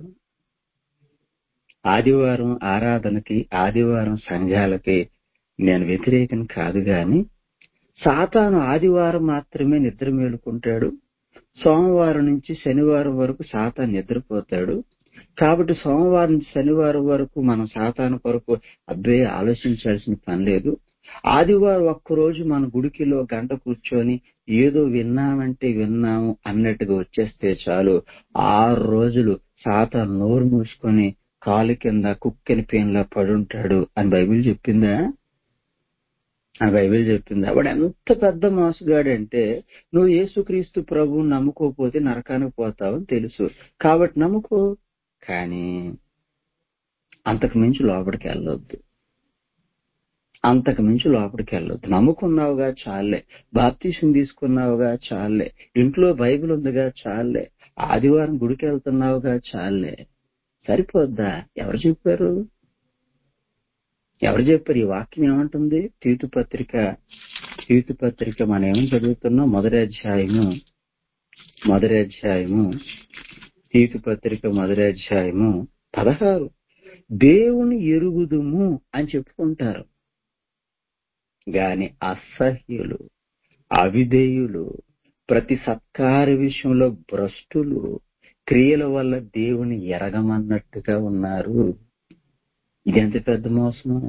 Speaker 2: ఆదివారం ఆరాధనకి ఆదివారం సంఘాలకి నేను వ్యతిరేకం కాదు గాని సాతాను ఆదివారం మాత్రమే నిద్ర మేలుకుంటాడు సోమవారం నుంచి శనివారం వరకు సాతాను నిద్రపోతాడు కాబట్టి సోమవారం నుంచి శనివారం వరకు మనం సాతాను కొరకు అబ్బే ఆలోచించాల్సిన పని లేదు ఆదివారం ఒక్కరోజు మన గుడికిలో గంట కూర్చొని ఏదో విన్నామంటే విన్నాము అన్నట్టుగా వచ్చేస్తే చాలు ఆరు రోజులు సాతాను నోరు మూసుకొని కాలు కింద కుక్కని పేన్లా పడుంటాడు అని బైబిల్ చెప్పిందా ఆ బైబిల్ చెప్పిందా వాడు ఎంత పెద్ద మోసగాడంటే నువ్వు యేసుక్రీస్తు ప్రభువు నమ్ముకోకపోతే నరకానికి పోతావని తెలుసు కాబట్టి నమ్ముకో కానీ అంతకు మించి లోపలికి వెళ్ళొద్దు అంతకు మించి లోపలికి వెళ్ళొద్దు నమ్ముకున్నావుగా చాలే బాప్తీసం తీసుకున్నావుగా చాలే ఇంట్లో బైబిల్ ఉందిగా చాలే ఆదివారం గుడికి వెళ్తున్నావుగా చాలే సరిపోద్దా ఎవరు చెప్పారు ఎవరు చెప్పారు ఈ వాక్యం ఏమంటుంది తీతు పత్రిక తీతు పత్రిక మనం ఏమని చదువుతున్నాం మొదటి అధ్యాయము మొదటి అధ్యాయము తీతు పత్రిక మొదటి అధ్యాయము పదహారు దేవుని ఎరుగుదుము అని చెప్పుకుంటారు గాని అసహ్యులు అవిధేయులు ప్రతి సత్కార విషయంలో భ్రష్టులు క్రియల వల్ల దేవుని ఎరగమన్నట్టుగా ఉన్నారు ఇది ఎంత పెద్ద మోసము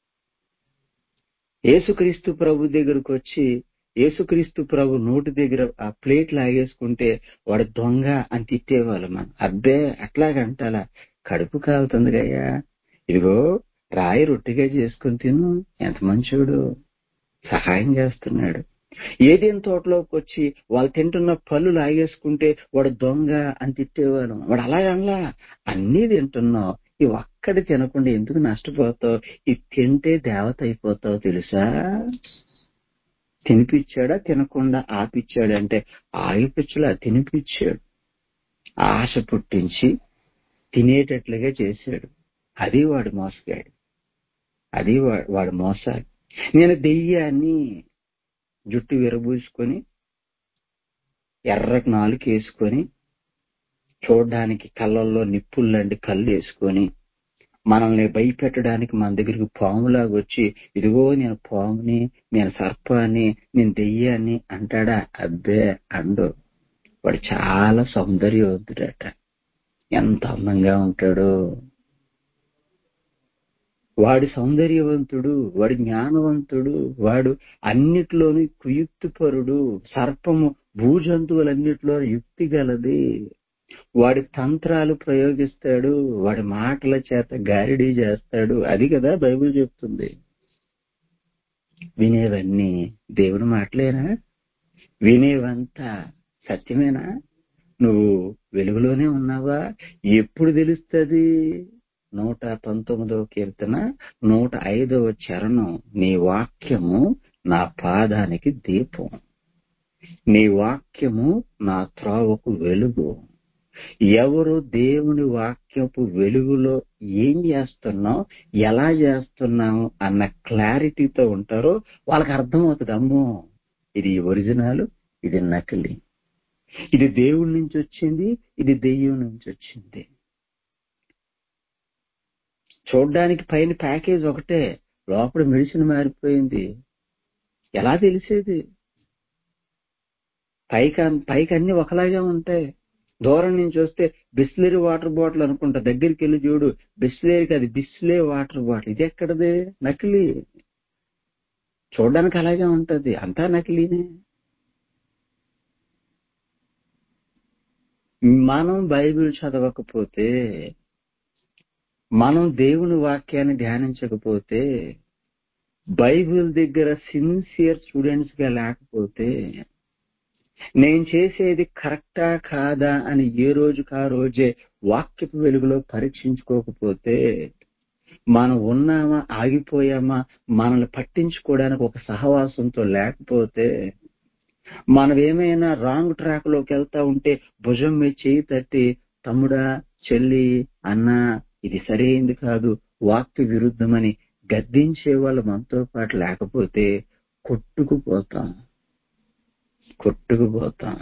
Speaker 2: యేసుక్రీస్తు ప్రభు దగ్గరకు వచ్చి యేసుక్రీస్తు ప్రభు నోటి దగ్గర ఆ ప్లేట్ లాగేసుకుంటే వాడు దొంగ అని తిట్టేవాళ్ళు మనం అబ్బే అట్లాగంటాలా కడుపు కాలుతుంది గయ్యా ఇదిగో రాయి రొట్టిగా చేసుకుని తిను ఎంత మంచోడు సహాయం చేస్తున్నాడు ఏదేం తోటలోకి వచ్చి వాళ్ళు తింటున్న పళ్ళు లాగేసుకుంటే వాడు దొంగ అని తిట్టేవాళ్ళం వాడు అలాగనలా అన్నీ తింటున్నావు ఇవి ఒక్కడి తినకుండా ఎందుకు నష్టపోతావు ఇది తింటే దేవత అయిపోతావు తెలుసా తినిపించాడా తినకుండా ఆపిచ్చాడు అంటే ఆగిపించలా తినిపించాడు ఆశ పుట్టించి తినేటట్లుగా చేశాడు అది వాడు మోసగాడు అది వాడు మోసాడు నేను దెయ్యాన్ని జుట్టు విరబూసుకొని ఎర్రకు నాలుగు వేసుకొని చూడడానికి కళ్ళల్లో నిప్పుల్లాంటి కళ్ళు వేసుకొని మనల్ని భయపెట్టడానికి మన దగ్గరికి పాములాగా వచ్చి ఇదిగో నేను పాముని నేను సర్పాన్ని నేను దెయ్యాన్ని అంటాడా అబ్బే అండు వాడు చాలా సౌందర్యవంతుడట ఎంత అందంగా ఉంటాడో వాడు సౌందర్యవంతుడు వాడు జ్ఞానవంతుడు వాడు అన్నిట్లోనూ కుయుక్తిపరుడు సర్పము భూజంతువులన్నిటిలో యుక్తి గలది వాడి తంత్రాలు ప్రయోగిస్తాడు వాడి మాటల చేత గారిడీ చేస్తాడు అది కదా బైబిల్ చెప్తుంది వినేవన్నీ దేవుడి మాటలేనా వినేవంతా సత్యమేనా నువ్వు వెలుగులోనే ఉన్నావా ఎప్పుడు తెలుస్తుంది నూట పంతొమ్మిదవ కీర్తన నూట ఐదవ చరణం నీ వాక్యము నా పాదానికి దీపం నీ వాక్యము నా త్రోవకు వెలుగు ఎవరు దేవుని వాక్యపు వెలుగులో ఏం చేస్తున్నాం ఎలా చేస్తున్నాము అన్న క్లారిటీతో ఉంటారో వాళ్ళకి అర్థమవుతుంది అమ్మో ఇది ఒరిజినల్ ఇది నకిలీ ఇది దేవుడి నుంచి వచ్చింది ఇది దెయ్యం నుంచి వచ్చింది చూడ్డానికి పైన ప్యాకేజ్ ఒకటే లోపల మెడిసిన్ మారిపోయింది ఎలా తెలిసేది పైకి పైకి అన్ని ఒకలాగే ఉంటాయి దూరం నుంచి వస్తే బిస్లరీ వాటర్ బాటిల్ అనుకుంటా దగ్గరికి వెళ్ళి చూడు బిస్లరీకి అది బిస్లే వాటర్ బాటిల్ ఇది ఎక్కడది నకిలీ చూడడానికి అలాగే ఉంటది అంతా నకిలీనే మనం బైబిల్ చదవకపోతే మనం దేవుని వాక్యాన్ని ధ్యానించకపోతే బైబిల్ దగ్గర సిన్సియర్ స్టూడెంట్స్ గా లేకపోతే నేను చేసేది కరెక్టా కాదా అని ఏ రోజుకు ఆ రోజే వాక్యపు వెలుగులో పరీక్షించుకోకపోతే మనం ఉన్నామా ఆగిపోయామా మనల్ని పట్టించుకోవడానికి ఒక సహవాసంతో లేకపోతే మనం ఏమైనా రాంగ్ ట్రాక్ లోకి వెళ్తా ఉంటే భుజం మీద చేయి తట్టి తమ్ముడా చెల్లి అన్న ఇది సరైంది కాదు వాక్య విరుద్ధమని గద్దించే వాళ్ళు మనతో పాటు లేకపోతే కొట్టుకుపోతాం కొట్టుకుపోతాం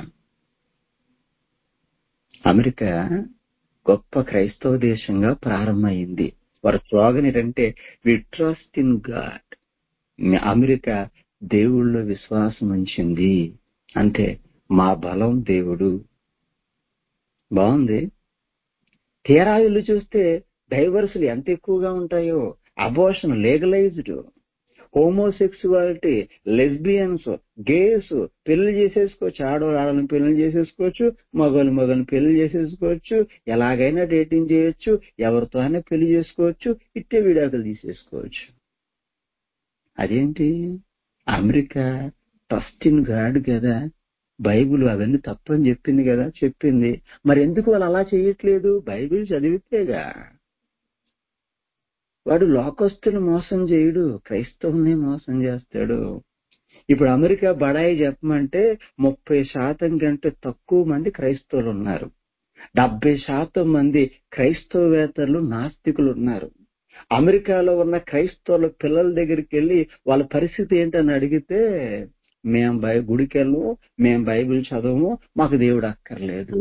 Speaker 2: అమెరికా గొప్ప క్రైస్తవ దేశంగా ప్రారంభమైంది వారి స్లోగన్ ఏంటంటే we trust in God America దేవుళ్ళో విశ్వాసం ఉంచింది అంటే మా బలం దేవుడు బాగుంది తీరా ఇల్లు చూస్తే డైవర్సులు ఎంత ఎక్కువగా ఉంటాయో abortion legalized homosexuality lesbians gays పెళ్లి చేసేసుకోవచ్చు ఆడవాళ్ళు ఆడవాళ్ళని పెళ్లి చేసేసుకోవచ్చు మగవాళ్ళు మగవాళ్ళని పెళ్లి చేసేసుకోవచ్చు ఎలాగైనా డేటింగ్ చేయొచ్చు ఎవరితో అయినా పెళ్లి చేసుకోవచ్చు ఇట్టే విడాకులు తీసేసుకోవచ్చు అదేంటి అమెరికా ట్రస్ట్ ఇన్ గాడ్ కదా బైబుల్ అవన్నీ తప్పని చెప్పింది కదా చెప్పింది మరి ఎందుకు వాళ్ళు అలా చేయట్లేదు బైబిల్ చదివితేగా వాడు లోకస్తుని మోసం చేయడు క్రైస్తవుని మోసం చేస్తాడు ఇప్పుడు అమెరికా బడాయి చెప్పమంటే ముప్పై శాతం కంటే తక్కువ మంది క్రైస్తవులు ఉన్నారు డెబ్బై శాతం మంది క్రైస్తవేతరులు నాస్తికులు ఉన్నారు అమెరికాలో ఉన్న క్రైస్తవుల పిల్లల దగ్గరికి వెళ్ళి వాళ్ళ పరిస్థితి ఏంటని అడిగితే మేం బై గుడికి వెళ్ళము మేం బైబిల్ చదవము మాకు దేవుడు అక్కర్లేదు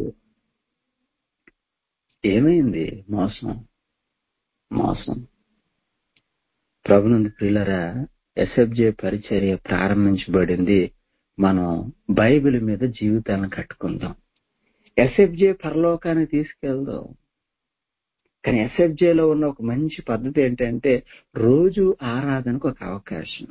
Speaker 2: ఏమైంది మోసం మోసం ప్రభునందు ప్రియులరా ఎస్ఎఫ్జే పరిచర్య ప్రారంభించబడింది మనం బైబిల్ మీద జీవితాలను కట్టుకుందాం ఎస్ఎఫ్జే పరలోకాన్ని తీసుకెళ్దాం కానీ ఎస్ఎఫ్జేలో ఉన్న ఒక మంచి పద్ధతి ఏంటంటే రోజు ఆరాధనకు ఒక అవకాశం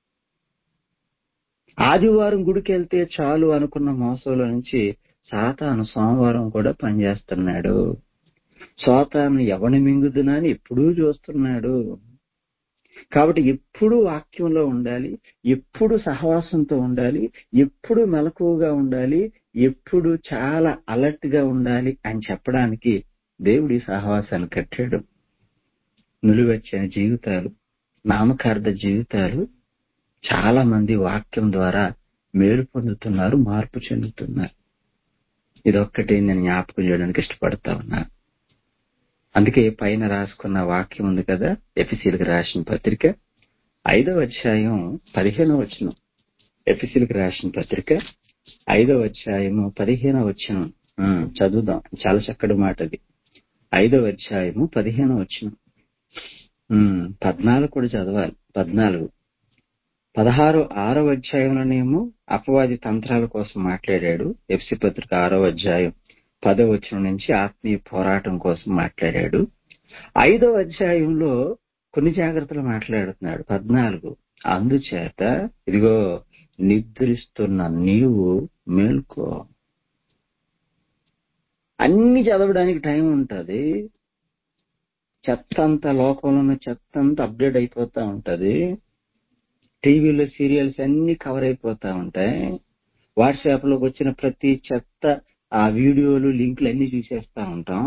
Speaker 2: ఆదివారం గుడికి వెళ్తే చాలు అనుకున్న మోసంలో నుంచి సాతాను సోమవారం కూడా పనిచేస్తున్నాడు సోతాను ఎవని మింగుదునా అని ఎప్పుడూ చూస్తున్నాడు కాబట్టి ఎప్పుడు వాక్యంలో ఉండాలి ఎప్పుడు సహవాసంతో ఉండాలి ఎప్పుడు మెలకువగా ఉండాలి ఎప్పుడు చాలా అలర్ట్ గా ఉండాలి అని చెప్పడానికి దేవుడి సహవాసాన్ని కట్టాడు నులివచ్చిన జీవితాలు నామకార్థ జీవితాలు చాలా మంది వాక్యం ద్వారా మేలు పొందుతున్నారు మార్పు చెందుతున్నారు ఇదొక్కటి నేను జ్ఞాపకం చేయడానికి ఇష్టపడతా ఉన్నా అందుకే పైన రాసుకున్న వాక్యం ఉంది కదా ఎఫిసీలకు రాసిన పత్రిక ఐదవ అధ్యాయం పదిహేనవ వచనం ఎఫిసీలకు రాసిన పత్రిక ఐదవ అధ్యాయము పదిహేనవ వచనం ఉమ్, చదువుదాం చాలా చక్కటి మాట అది ఐదవ అధ్యాయము పదిహేనవ వచనం ఉమ్, పద్నాలుగు కూడా చదవాలి పద్నాలుగు పదహారు ఆరో అధ్యాయంలోనేమో అపవాది తంత్రాల కోసం మాట్లాడాడు ఎఫ్సి పత్రిక ఆరో అధ్యాయం పదో వచనం నుంచి ఆత్మీయ పోరాటం కోసం మాట్లాడాడు ఐదో అధ్యాయంలో కొన్ని జాగ్రత్తలు మాట్లాడుతున్నాడు పద్నాలుగు అందుచేత ఇదిగో నిద్రిస్తున్న నీవు మేల్కో అన్ని చదవడానికి టైం ఉంటది చెత్త అంతా లోకంలో ఉన్న చెత్త అంతా అప్డేట్ అయిపోతా ఉంటది టీవీలో సీరియల్స్ అన్ని కవర్ అయిపోతా ఉంటాయి వాట్సాప్ లోకి వచ్చిన ప్రతి చెత్త ఆ వీడియోలు లింకులు అన్ని చూసేస్తా ఉంటాం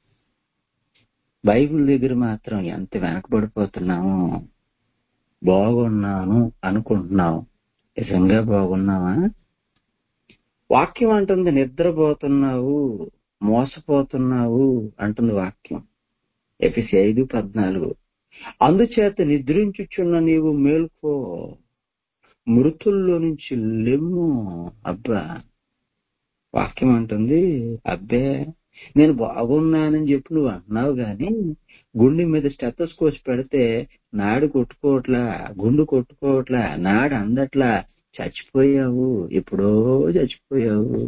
Speaker 2: బైబిల్ దగ్గర మాత్రం ఎంత వెనకబడిపోతున్నాము బాగున్నాను అనుకుంటున్నావు నిజంగా బాగున్నావా వాక్యం అంటుంది నిద్రపోతున్నావు మోసపోతున్నావు అంటుంది వాక్యం ఎపిసి ఐదు పద్నాలుగు అందుచేత నిద్రించుచున్న నీవు మేల్కో మృతుల్లో నుంచి లెమ్ము అబ్బా వాక్యం అంటుంది అబ్బే నేను బాగున్నానని చెప్పి నువ్వు అన్నావు గాని గుండె మీద స్టెతస్కోచ్ పెడితే నాడు కొట్టుకోవట్లా గుండు కొట్టుకోవట్లా నాడు అందట్లా చచ్చిపోయావు ఎప్పుడో చచ్చిపోయావు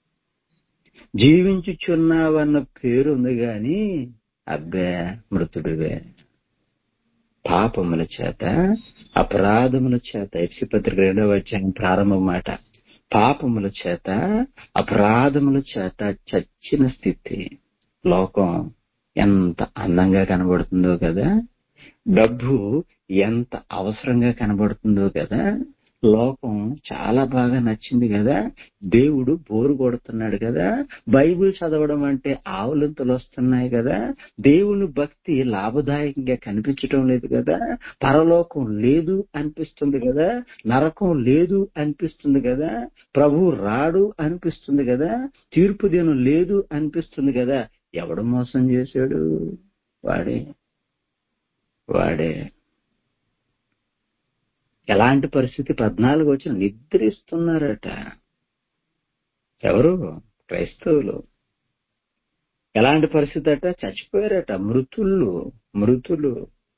Speaker 2: జీవించుచున్నావన్న పేరు ఉంది గాని అబ్బే మృతుడివే పాపముల చేత అపరాధముల చేత ఎఫ్సి పత్రిక రెండవ అధ్యాయం ప్రారంభం మాట పాపముల చేత అపరాధముల చేత చచ్చిన స్థితి లోకం ఎంత అందంగా కనబడుతుందో కదా డబ్బు ఎంత అవసరంగా కనబడుతుందో కదా లోకం చాలా బాగా నచ్చింది కదా దేవుడు బోరు కొడుతున్నాడు కదా బైబిల్ చదవడం అంటే ఆవులింతలు వస్తున్నాయి కదా దేవుని భక్తి లాభదాయకంగా కనిపించడం లేదు కదా పరలోకం లేదు అనిపిస్తుంది కదా నరకం లేదు అనిపిస్తుంది కదా ప్రభు రాడు అనిపిస్తుంది కదా తీర్పు దినం లేదు అనిపిస్తుంది కదా ఎవడు మోసం చేశాడు వాడే వాడే ఎలాంటి పరిస్థితి పద్నాలుగు వచ్చిన నిద్రిస్తున్నారట ఎవరు క్రైస్తవులు ఎలాంటి పరిస్థితి అట చచ్చిపోయారట మృతులు మృతులు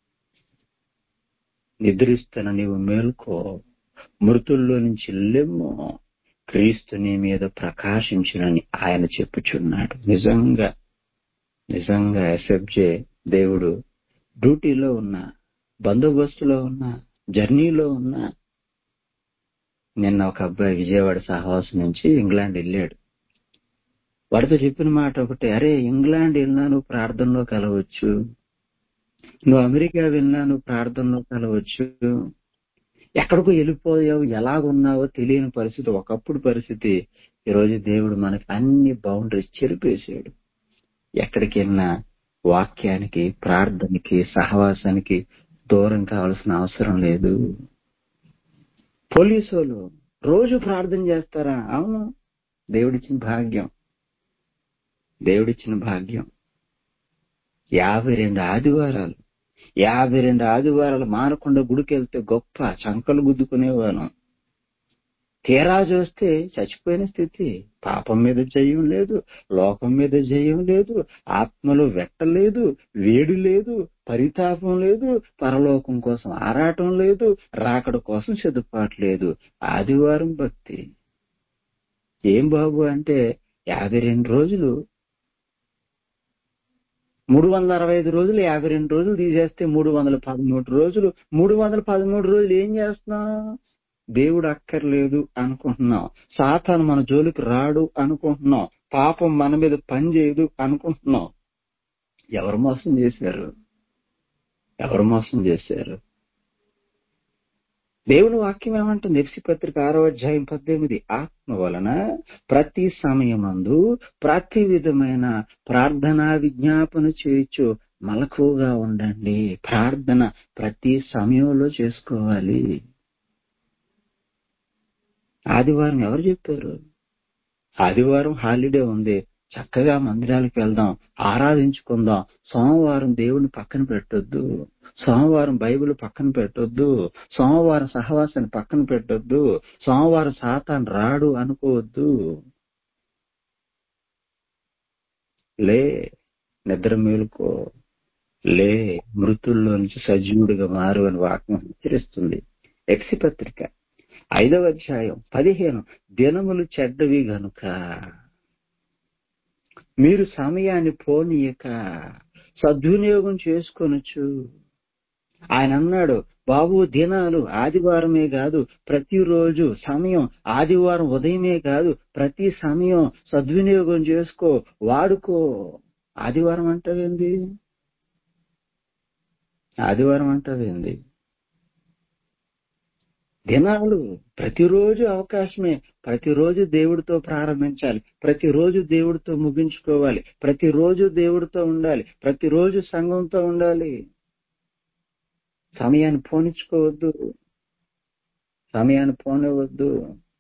Speaker 2: నిద్రిస్తున్న నీవు మేల్కో మృతుల్లో నుంచి లెమ్ము క్రీస్తు నీ మీద ప్రకాశించునని ఆయన చెప్పుచున్నాడు నిజంగా నిజంగా ఎస్ఎఫ్జే దేవుడు డ్యూటీలో ఉన్నా బందోబస్తులో ఉన్నా జర్నీలో ఉన్నా నిన్న ఒక అబ్బాయి విజయవాడ సహవాసం నుంచి ఇంగ్లాండ్ వెళ్ళాడు వాడితో చెప్పిన మాట ఒకటి అరే ఇంగ్లాండ్ వెళ్ళినా నువ్వు ప్రార్థనలో కలవచ్చు నువ్వు అమెరికా వెళ్ళినా నువ్వు ప్రార్థనలో కలవచ్చు ఎక్కడికో వెళ్ళిపోయావు ఎలాగున్నావో తెలియని పరిస్థితి ఒకప్పుడు పరిస్థితి ఈరోజు దేవుడు మనకి అన్ని బౌండరీస్ చెరిపేశాడు ఎక్కడికి వెళ్ళినా వాక్యానికి ప్రార్థనకి సహవాసానికి దూరం కావాల్సిన అవసరం లేదు పోలీసు వాళ్ళు రోజు ప్రార్థన చేస్తారా అవును దేవుడిచ్చిన భాగ్యం దేవుడిచ్చిన భాగ్యం యాభై రెండు ఆదివారాలు యాభై రెండు ఆదివారాలు మానకుండా గుడికి వెళ్తే గొప్ప చంకలు గుద్దుకునేవాను తీరా చూస్తే చచ్చిపోయిన స్థితి పాపం మీద జయం లేదు లోకం మీద జయం లేదు ఆత్మలో వెట్టలేదు వేడి లేదు పరితాపం లేదు పరలోకం కోసం ఆరాటం లేదు రాకడ కోసం సిద్ధపాటు లేదు ఆదివారం భక్తి ఏం బాబు అంటే యాభై రెండు రోజులు మూడు వందల అరవై ఐదు రోజులు యాభై రెండు రోజులు తీసేస్తే మూడు వందల పదమూడు రోజులు మూడు వందల పదమూడు రోజులు ఏం చేస్తున్నాం దేవుడు అక్కర్లేదు అనుకుంటున్నాం సాతాను మన జోలికి రాడు అనుకుంటున్నాం పాపం మన మీద పని చేయదు అనుకుంటున్నాం ఎవరు మోసం చేశారు ఎవరు మోసం చేశారు దేవుని వాక్యం ఏమంటుంది ఎఫ్సి పత్రిక ఆరో అధ్యాయం పద్దెనిమిది ఆత్మ వలన ప్రతి సమయమందు ప్రతి విధమైన ప్రార్థన విజ్ఞాపన చేయొచ్చు మలకుగా ఉండండి ప్రార్థన ప్రతి సమయంలో చేసుకోవాలి ఆదివారం ఎవరు చెప్పారు ఆదివారం హాలిడే ఉంది చక్కగా మందిరాలకు వెళ్దాం ఆరాధించుకుందాం సోమవారం దేవుని పక్కన పెట్టొద్దు సోమవారం బైబిల్ పక్కన పెట్టొద్దు సోమవారం సహవాసాన్ని పక్కన పెట్టొద్దు సోమవారం సాతాన్ రాడు అనుకోవద్దు లే నిద్ర మేలుకో లే మృతుల్లో నుంచి సజీవుడిగా మారు అని వాక్యం హెచ్చరిస్తుంది ఎక్సి పత్రిక ఐదవ అధ్యాయం పదిహేను దినములు చెడ్డవి గనుక మీరు సమయాన్ని పోనీయక సద్వినియోగం చేసుకొనొచ్చు ఆయన అన్నాడు బాబు దినాలు ఆదివారమే కాదు ప్రతిరోజు సమయం ఆదివారం ఉదయమే కాదు ప్రతి సమయం సద్వినియోగం చేసుకో వాడుకో ఆదివారం అంటావేంది ఆదివారం అంటావేంది దినాలు ప్రతిరోజు అవకాశమే ప్రతిరోజు దేవుడితో ప్రారంభించాలి ప్రతిరోజు దేవుడితో ముగించుకోవాలి ప్రతిరోజు దేవుడితో ఉండాలి ప్రతిరోజు సంఘంతో ఉండాలి సమయాన్ని పోనిచ్చుకోవద్దు సమయాన్ని పోనివ్వద్దు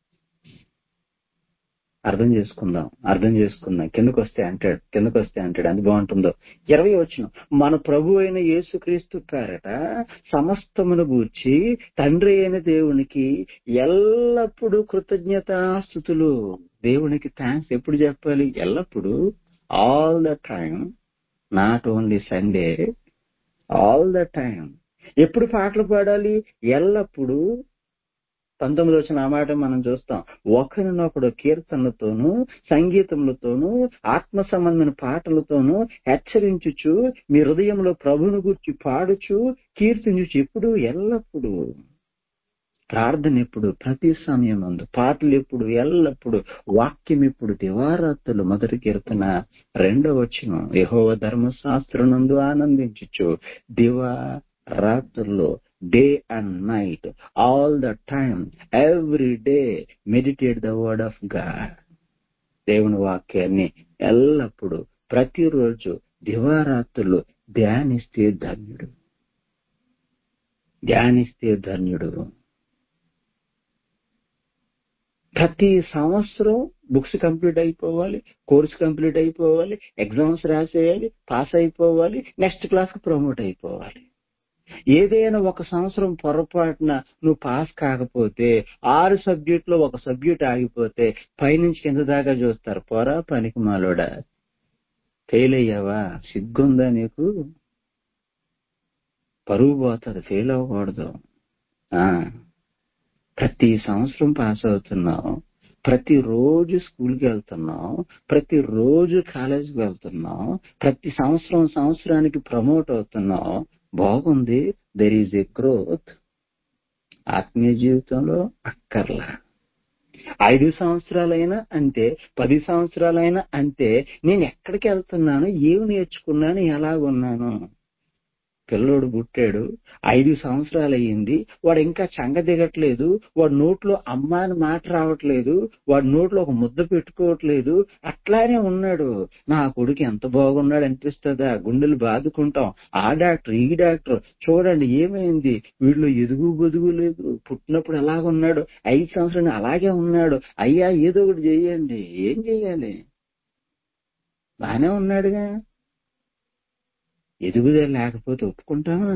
Speaker 2: అర్థం చేసుకుందాం అర్థం చేసుకుందాం కిందకు వస్తే అంటాడు కిందకు వస్తే అంటాడు అది బాగుంటుందో ఇరవై వచ్చిన మన ప్రభు అయిన యేసుక్రీస్తు పేరట సమస్తమును గూర్చి తండ్రి అయిన దేవునికి ఎల్లప్పుడూ కృతజ్ఞతాస్థుతులు దేవునికి థ్యాంక్స్ ఎప్పుడు చెప్పాలి ఎల్లప్పుడూ all the time not only Sunday all the time ఎప్పుడు పాటలు పాడాలి ఎల్లప్పుడూ పంతొమ్మిది వచ్చిన ఆ మాట మనం చూస్తాం ఒకరినొకడు కీర్తనలతోనూ సంగీతములతోనూ ఆత్మ సంబంధమైన పాటలతోనూ హెచ్చరించుచు మీ హృదయంలో ప్రభుని గురించి పాడుచు కీర్తించుచు ఎప్పుడు ఎల్లప్పుడు ప్రార్థన ఎప్పుడు ప్రతి సమయం అందు పాటలు ఎప్పుడు ఎల్లప్పుడు వాక్యం ఎప్పుడు దివారాత్రులు మొదటి కీర్తన రెండో వచ్చిన యహోవ ధర్మశాస్త్రం నందు ఆనందించుచు దివా రాత్రుల్లో day and night all the time every day meditate the word of God దేవుని వాక్యాన్ని ఎల్లప్పుడూ ప్రతిరోజు దివారాత్రులు ధ్యానిస్తే ధన్యుడు ధ్యానిస్తే ధన్యుడు ప్రతి సంవత్సరం బుక్స్ కంప్లీట్ అయిపోవాలి కోర్స్ కంప్లీట్ అయిపోవాలి ఎగ్జామ్స్ రాసేయాలి పాస్ అయిపోవాలి నెక్స్ట్ క్లాస్ కి ప్రమోట్ అయిపోవాలి ఏదైనా ఒక సంవత్సరం పొరపాటున నువ్వు పాస్ కాకపోతే ఆరు సబ్జెక్ట్ లో ఒక సబ్జెక్ట్ ఆగిపోతే పైనుంచి కింద దాకా చూస్తారు పోరా పనికి మాలోడా ఫెయిల్ అయ్యావా సిగ్గుందా నీకు పరువు పోతుంది ఫెయిల్ అవ్వకూడదు ఆ ప్రతి సంవత్సరం పాస్ అవుతున్నావు ప్రతి రోజు స్కూల్కి వెళ్తున్నావు ప్రతి రోజు కాలేజీకి వెళ్తున్నావు ప్రతి సంవత్సరం సంవత్సరానికి ప్రమోట్ అవుతున్నావు బాగుంది దెర్ ఈజ్ ఎ గ్రోత్ ఆత్మీయ జీవితంలో అక్కర్లా ఐదు సంవత్సరాలైనా అంతే పది సంవత్సరాలైనా అంతే నేను ఎక్కడికి వెళ్తున్నాను ఏమి నేర్చుకున్నాను ఎలాగున్నాను పిల్లోడు పుట్టాడు ఐదు సంవత్సరాలు అయ్యింది వాడు ఇంకా చంగ దిగట్లేదు వాడు నోట్లో అమ్మ అని మాట రావట్లేదు వాడి నోట్లో ఒక ముద్ద పెట్టుకోవట్లేదు అట్లానే ఉన్నాడు నా కొడుకు ఎంత బాగున్నాడు అనిపిస్తుందా గుండెలు బాదుకుంటాం ఆ డాక్టర్ ఈ డాక్టర్ చూడండి ఏమైంది వీళ్ళు ఎదుగు బొదుగు లేదు పుట్టినప్పుడు ఎలాగున్నాడు ఐదు సంవత్సరాలు అలాగే ఉన్నాడు అయ్యా ఏదో ఒకటి చేయండి ఏం చెయ్యాలి బానే ఉన్నాడుగా ఎదుగుదల లేకపోతే ఒప్పుకుంటామా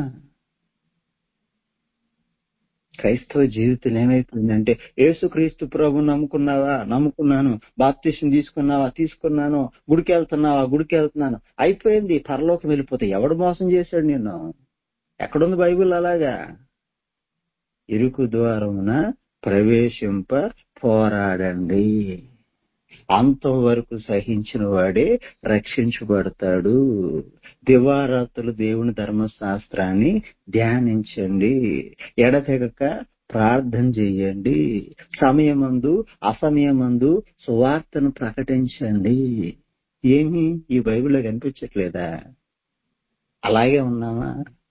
Speaker 2: క్రైస్తవ జీవితం ఏమైపోయిందంటే యేసుక్రీస్తు ప్రభు నమ్ముకున్నావా నమ్ముకున్నాను బాప్తిషన్ తీసుకున్నావా తీసుకున్నాను గుడికి వెళ్తున్నావా గుడికి వెళ్తున్నాను అయిపోయింది పరలోకి వెళ్ళిపోతే ఎవడు మోసం చేశాడు నేను ఎక్కడుంది బైబిల్ అలాగా ఇరుకు ద్వారమున ప్రవేశింప పోరాడండి అంతం వరకు సహించిన వాడే రక్షించబడతాడు దివారాత్రులు దేవుని ధర్మశాస్త్రాన్ని ధ్యానించండి ఎడతెగక ప్రార్థన చెయ్యండి సమయమందు అసమయమందు సువార్తను ప్రకటించండి ఏమి ఈ బైబిల్లో కనిపించట్లేదా అలాగే ఉన్నామా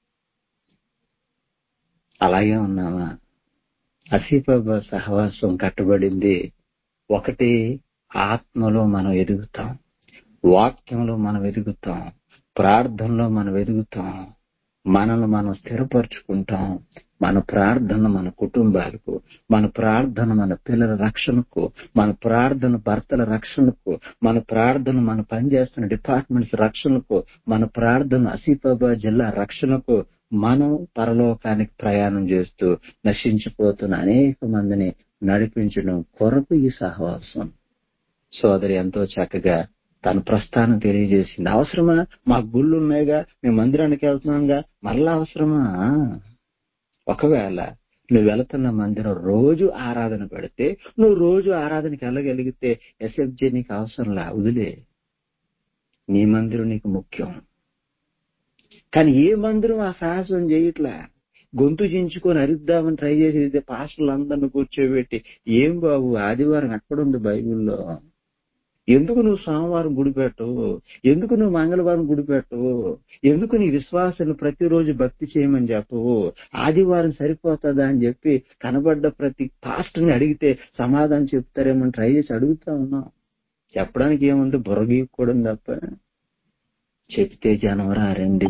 Speaker 2: అలాగే ఉన్నామా అసీఫాబా సహవాసం కట్టబడింది ఒకటి ఆత్మలో మనం ఎదుగుతాం వాక్యంలో మనం ఎదుగుతాం ప్రార్థనలో మనం ఎదుగుతాం మనల్ని మనం స్థిరపరచుకుంటాం మన ప్రార్థన మన కుటుంబాలకు మన ప్రార్థన మన పిల్లల రక్షణకు మన ప్రార్థన భర్తల రక్షణకు మన ప్రార్థన మన పనిచేస్తున్న డిపార్ట్మెంట్స్ రక్షణకు మన ప్రార్థన ఆసిఫాబాద్ జిల్లా రక్షణకు మనం పరలోకానికి ప్రయాణం చేస్తూ నశించిపోతున్న అనేక మందిని నడిపించడం కొరకు ఈ సహవాసం సోదరి ఎంతో చక్కగా తన ప్రస్థానం తెలియజేసింది అవసరమా మా గుళ్ళు ఉన్నాయిగా మేము మందిరానికి వెళ్తున్నాంగా మరలా అవసరమా ఒకవేళ నువ్వు వెళుతున్న మందిరం రోజు ఆరాధన పెడితే నువ్వు రోజు ఆరాధనకి వెళ్ళగలిగితే ఎస్ఎఫ్జే నీకు అవసరంలా వదిలే నీ మందిరం నీకు ముఖ్యం కానీ ఏ మందిరం ఆ సాహసం చేయట్లా గొంతు చించుకొని అరిద్దామని ట్రై చేసేది పాస్టర్లు అందరిని కూర్చోబెట్టి ఏం బాబు ఆదివారం ఎక్కడుంది బైబిల్లో ఎందుకు నువ్వు సోమవారం గుడి పెట్టవు ఎందుకు నువ్వు మంగళవారం గుడి పెట్టవు ఎందుకు నీ విశ్వాసాలు ప్రతిరోజు భక్తి చేయమని చెప్పవు ఆదివారం సరిపోతుందా అని చెప్పి కనబడ్డ ప్రతి పాస్టర్ని అడిగితే సమాధానం చెప్తారేమని ట్రై చేసి అడుగుతా ఉన్నాం చెప్పడానికి ఏముంది బుర్రగీయకూడదు తప్ప చెప్తే జనం రారండి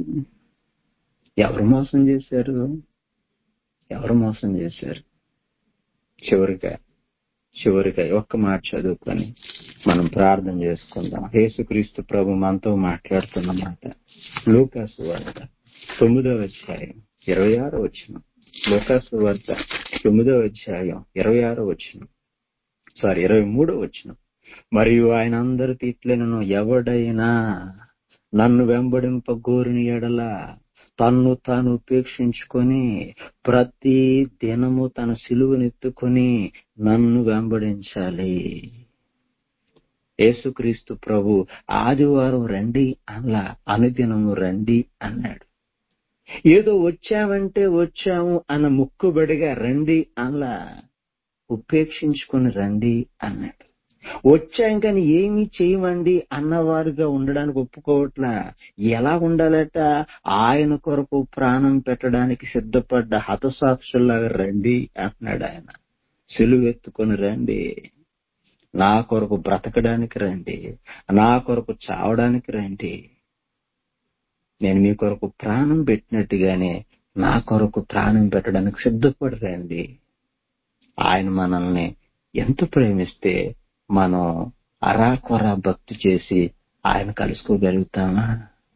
Speaker 2: ఎవరు మోసం చేశారు ఎవరు మోసం చేశారు చివరిగా చివరిగా ఒక్క మాట చదువుకొని మనం ప్రార్థన చేసుకుందాం యేసుక్రీస్తు ప్రభు మనతో మాట్లాడుతున్న మాట లూకాసు వార్త తొమ్మిదవ అధ్యాయం ఇరవై ఆరో వచ్చిన లూకాసు వార్త తొమ్మిదవ అధ్యాయం ఇరవై ఆరో వచ్చిన సారీ ఇరవై మూడో వచ్చిన మరియు ఆయన అందరికీ ఇట్లనను ఎవడైనా నన్ను వెంబడింప గోరిని ఎడల తన్ను తాను ఉపేక్షించుకొని ప్రతి దినము తన సిలువనెత్తుకొని నన్ను వెంబడించాలి యేసుక్రీస్తు ప్రభు ఆదివారం రండి అలా అనుదినము రండి అన్నాడు ఏదో వచ్చామంటే వచ్చాము అన్న ముక్కుబడిగా రండి అలా ఉపేక్షించుకొని రండి అన్నాడు వచ్చాం కానీ ఏమీ చేయమండి అన్నవారుగా ఉండడానికి ఒప్పుకోవట్లా ఎలా ఉండాలట ఆయన కొరకు ప్రాణం పెట్టడానికి సిద్ధపడ్డ హతసాక్షుల్లాగా రండి అంటున్నాడు ఆయన సిలువెత్తుకొని రండి నా కొరకు బ్రతకడానికి రండి నా కొరకు చావడానికి రండి నేను మీ కొరకు ప్రాణం పెట్టినట్టుగానే నా కొరకు ప్రాణం పెట్టడానికి సిద్ధపడి రండి ఆయన మనల్ని ఎంత ప్రేమిస్తే మనం అరాకొర భక్తి చేసి ఆయన కలుసుకోగలుగుతామా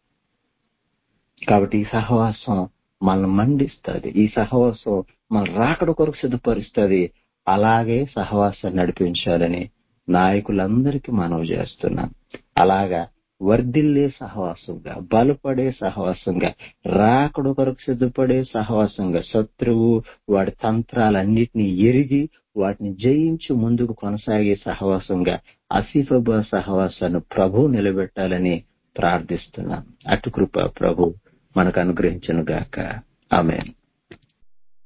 Speaker 2: కాబట్టి ఈ సహవాసం మనల్ని మండిస్తుంది ఈ సహవాసం మన రాకడ కొరకు సిద్ధపరుస్తుంది అలాగే సహవాసాన్ని నడిపించాలని నాయకులందరికీ మనవి చేస్తున్నాం అలాగా వర్ధిల్లే సహవాసంగా బలపడే సహవాసంగా రాకడ కొరకు సిద్ధపడే సహవాసంగా శత్రువు వాడి తంత్రాలన్నిటినీ ఎరిగి వాటిని జయించి ముందుకు కొనసాగే సహవాసంగా అసీఫబా సహవాసాన్ని ప్రభు నిలబెట్టాలని ప్రార్థిస్తున్నాం అటు కృప ప్రభు మనకు అనుగ్రహించను గాక ఆమె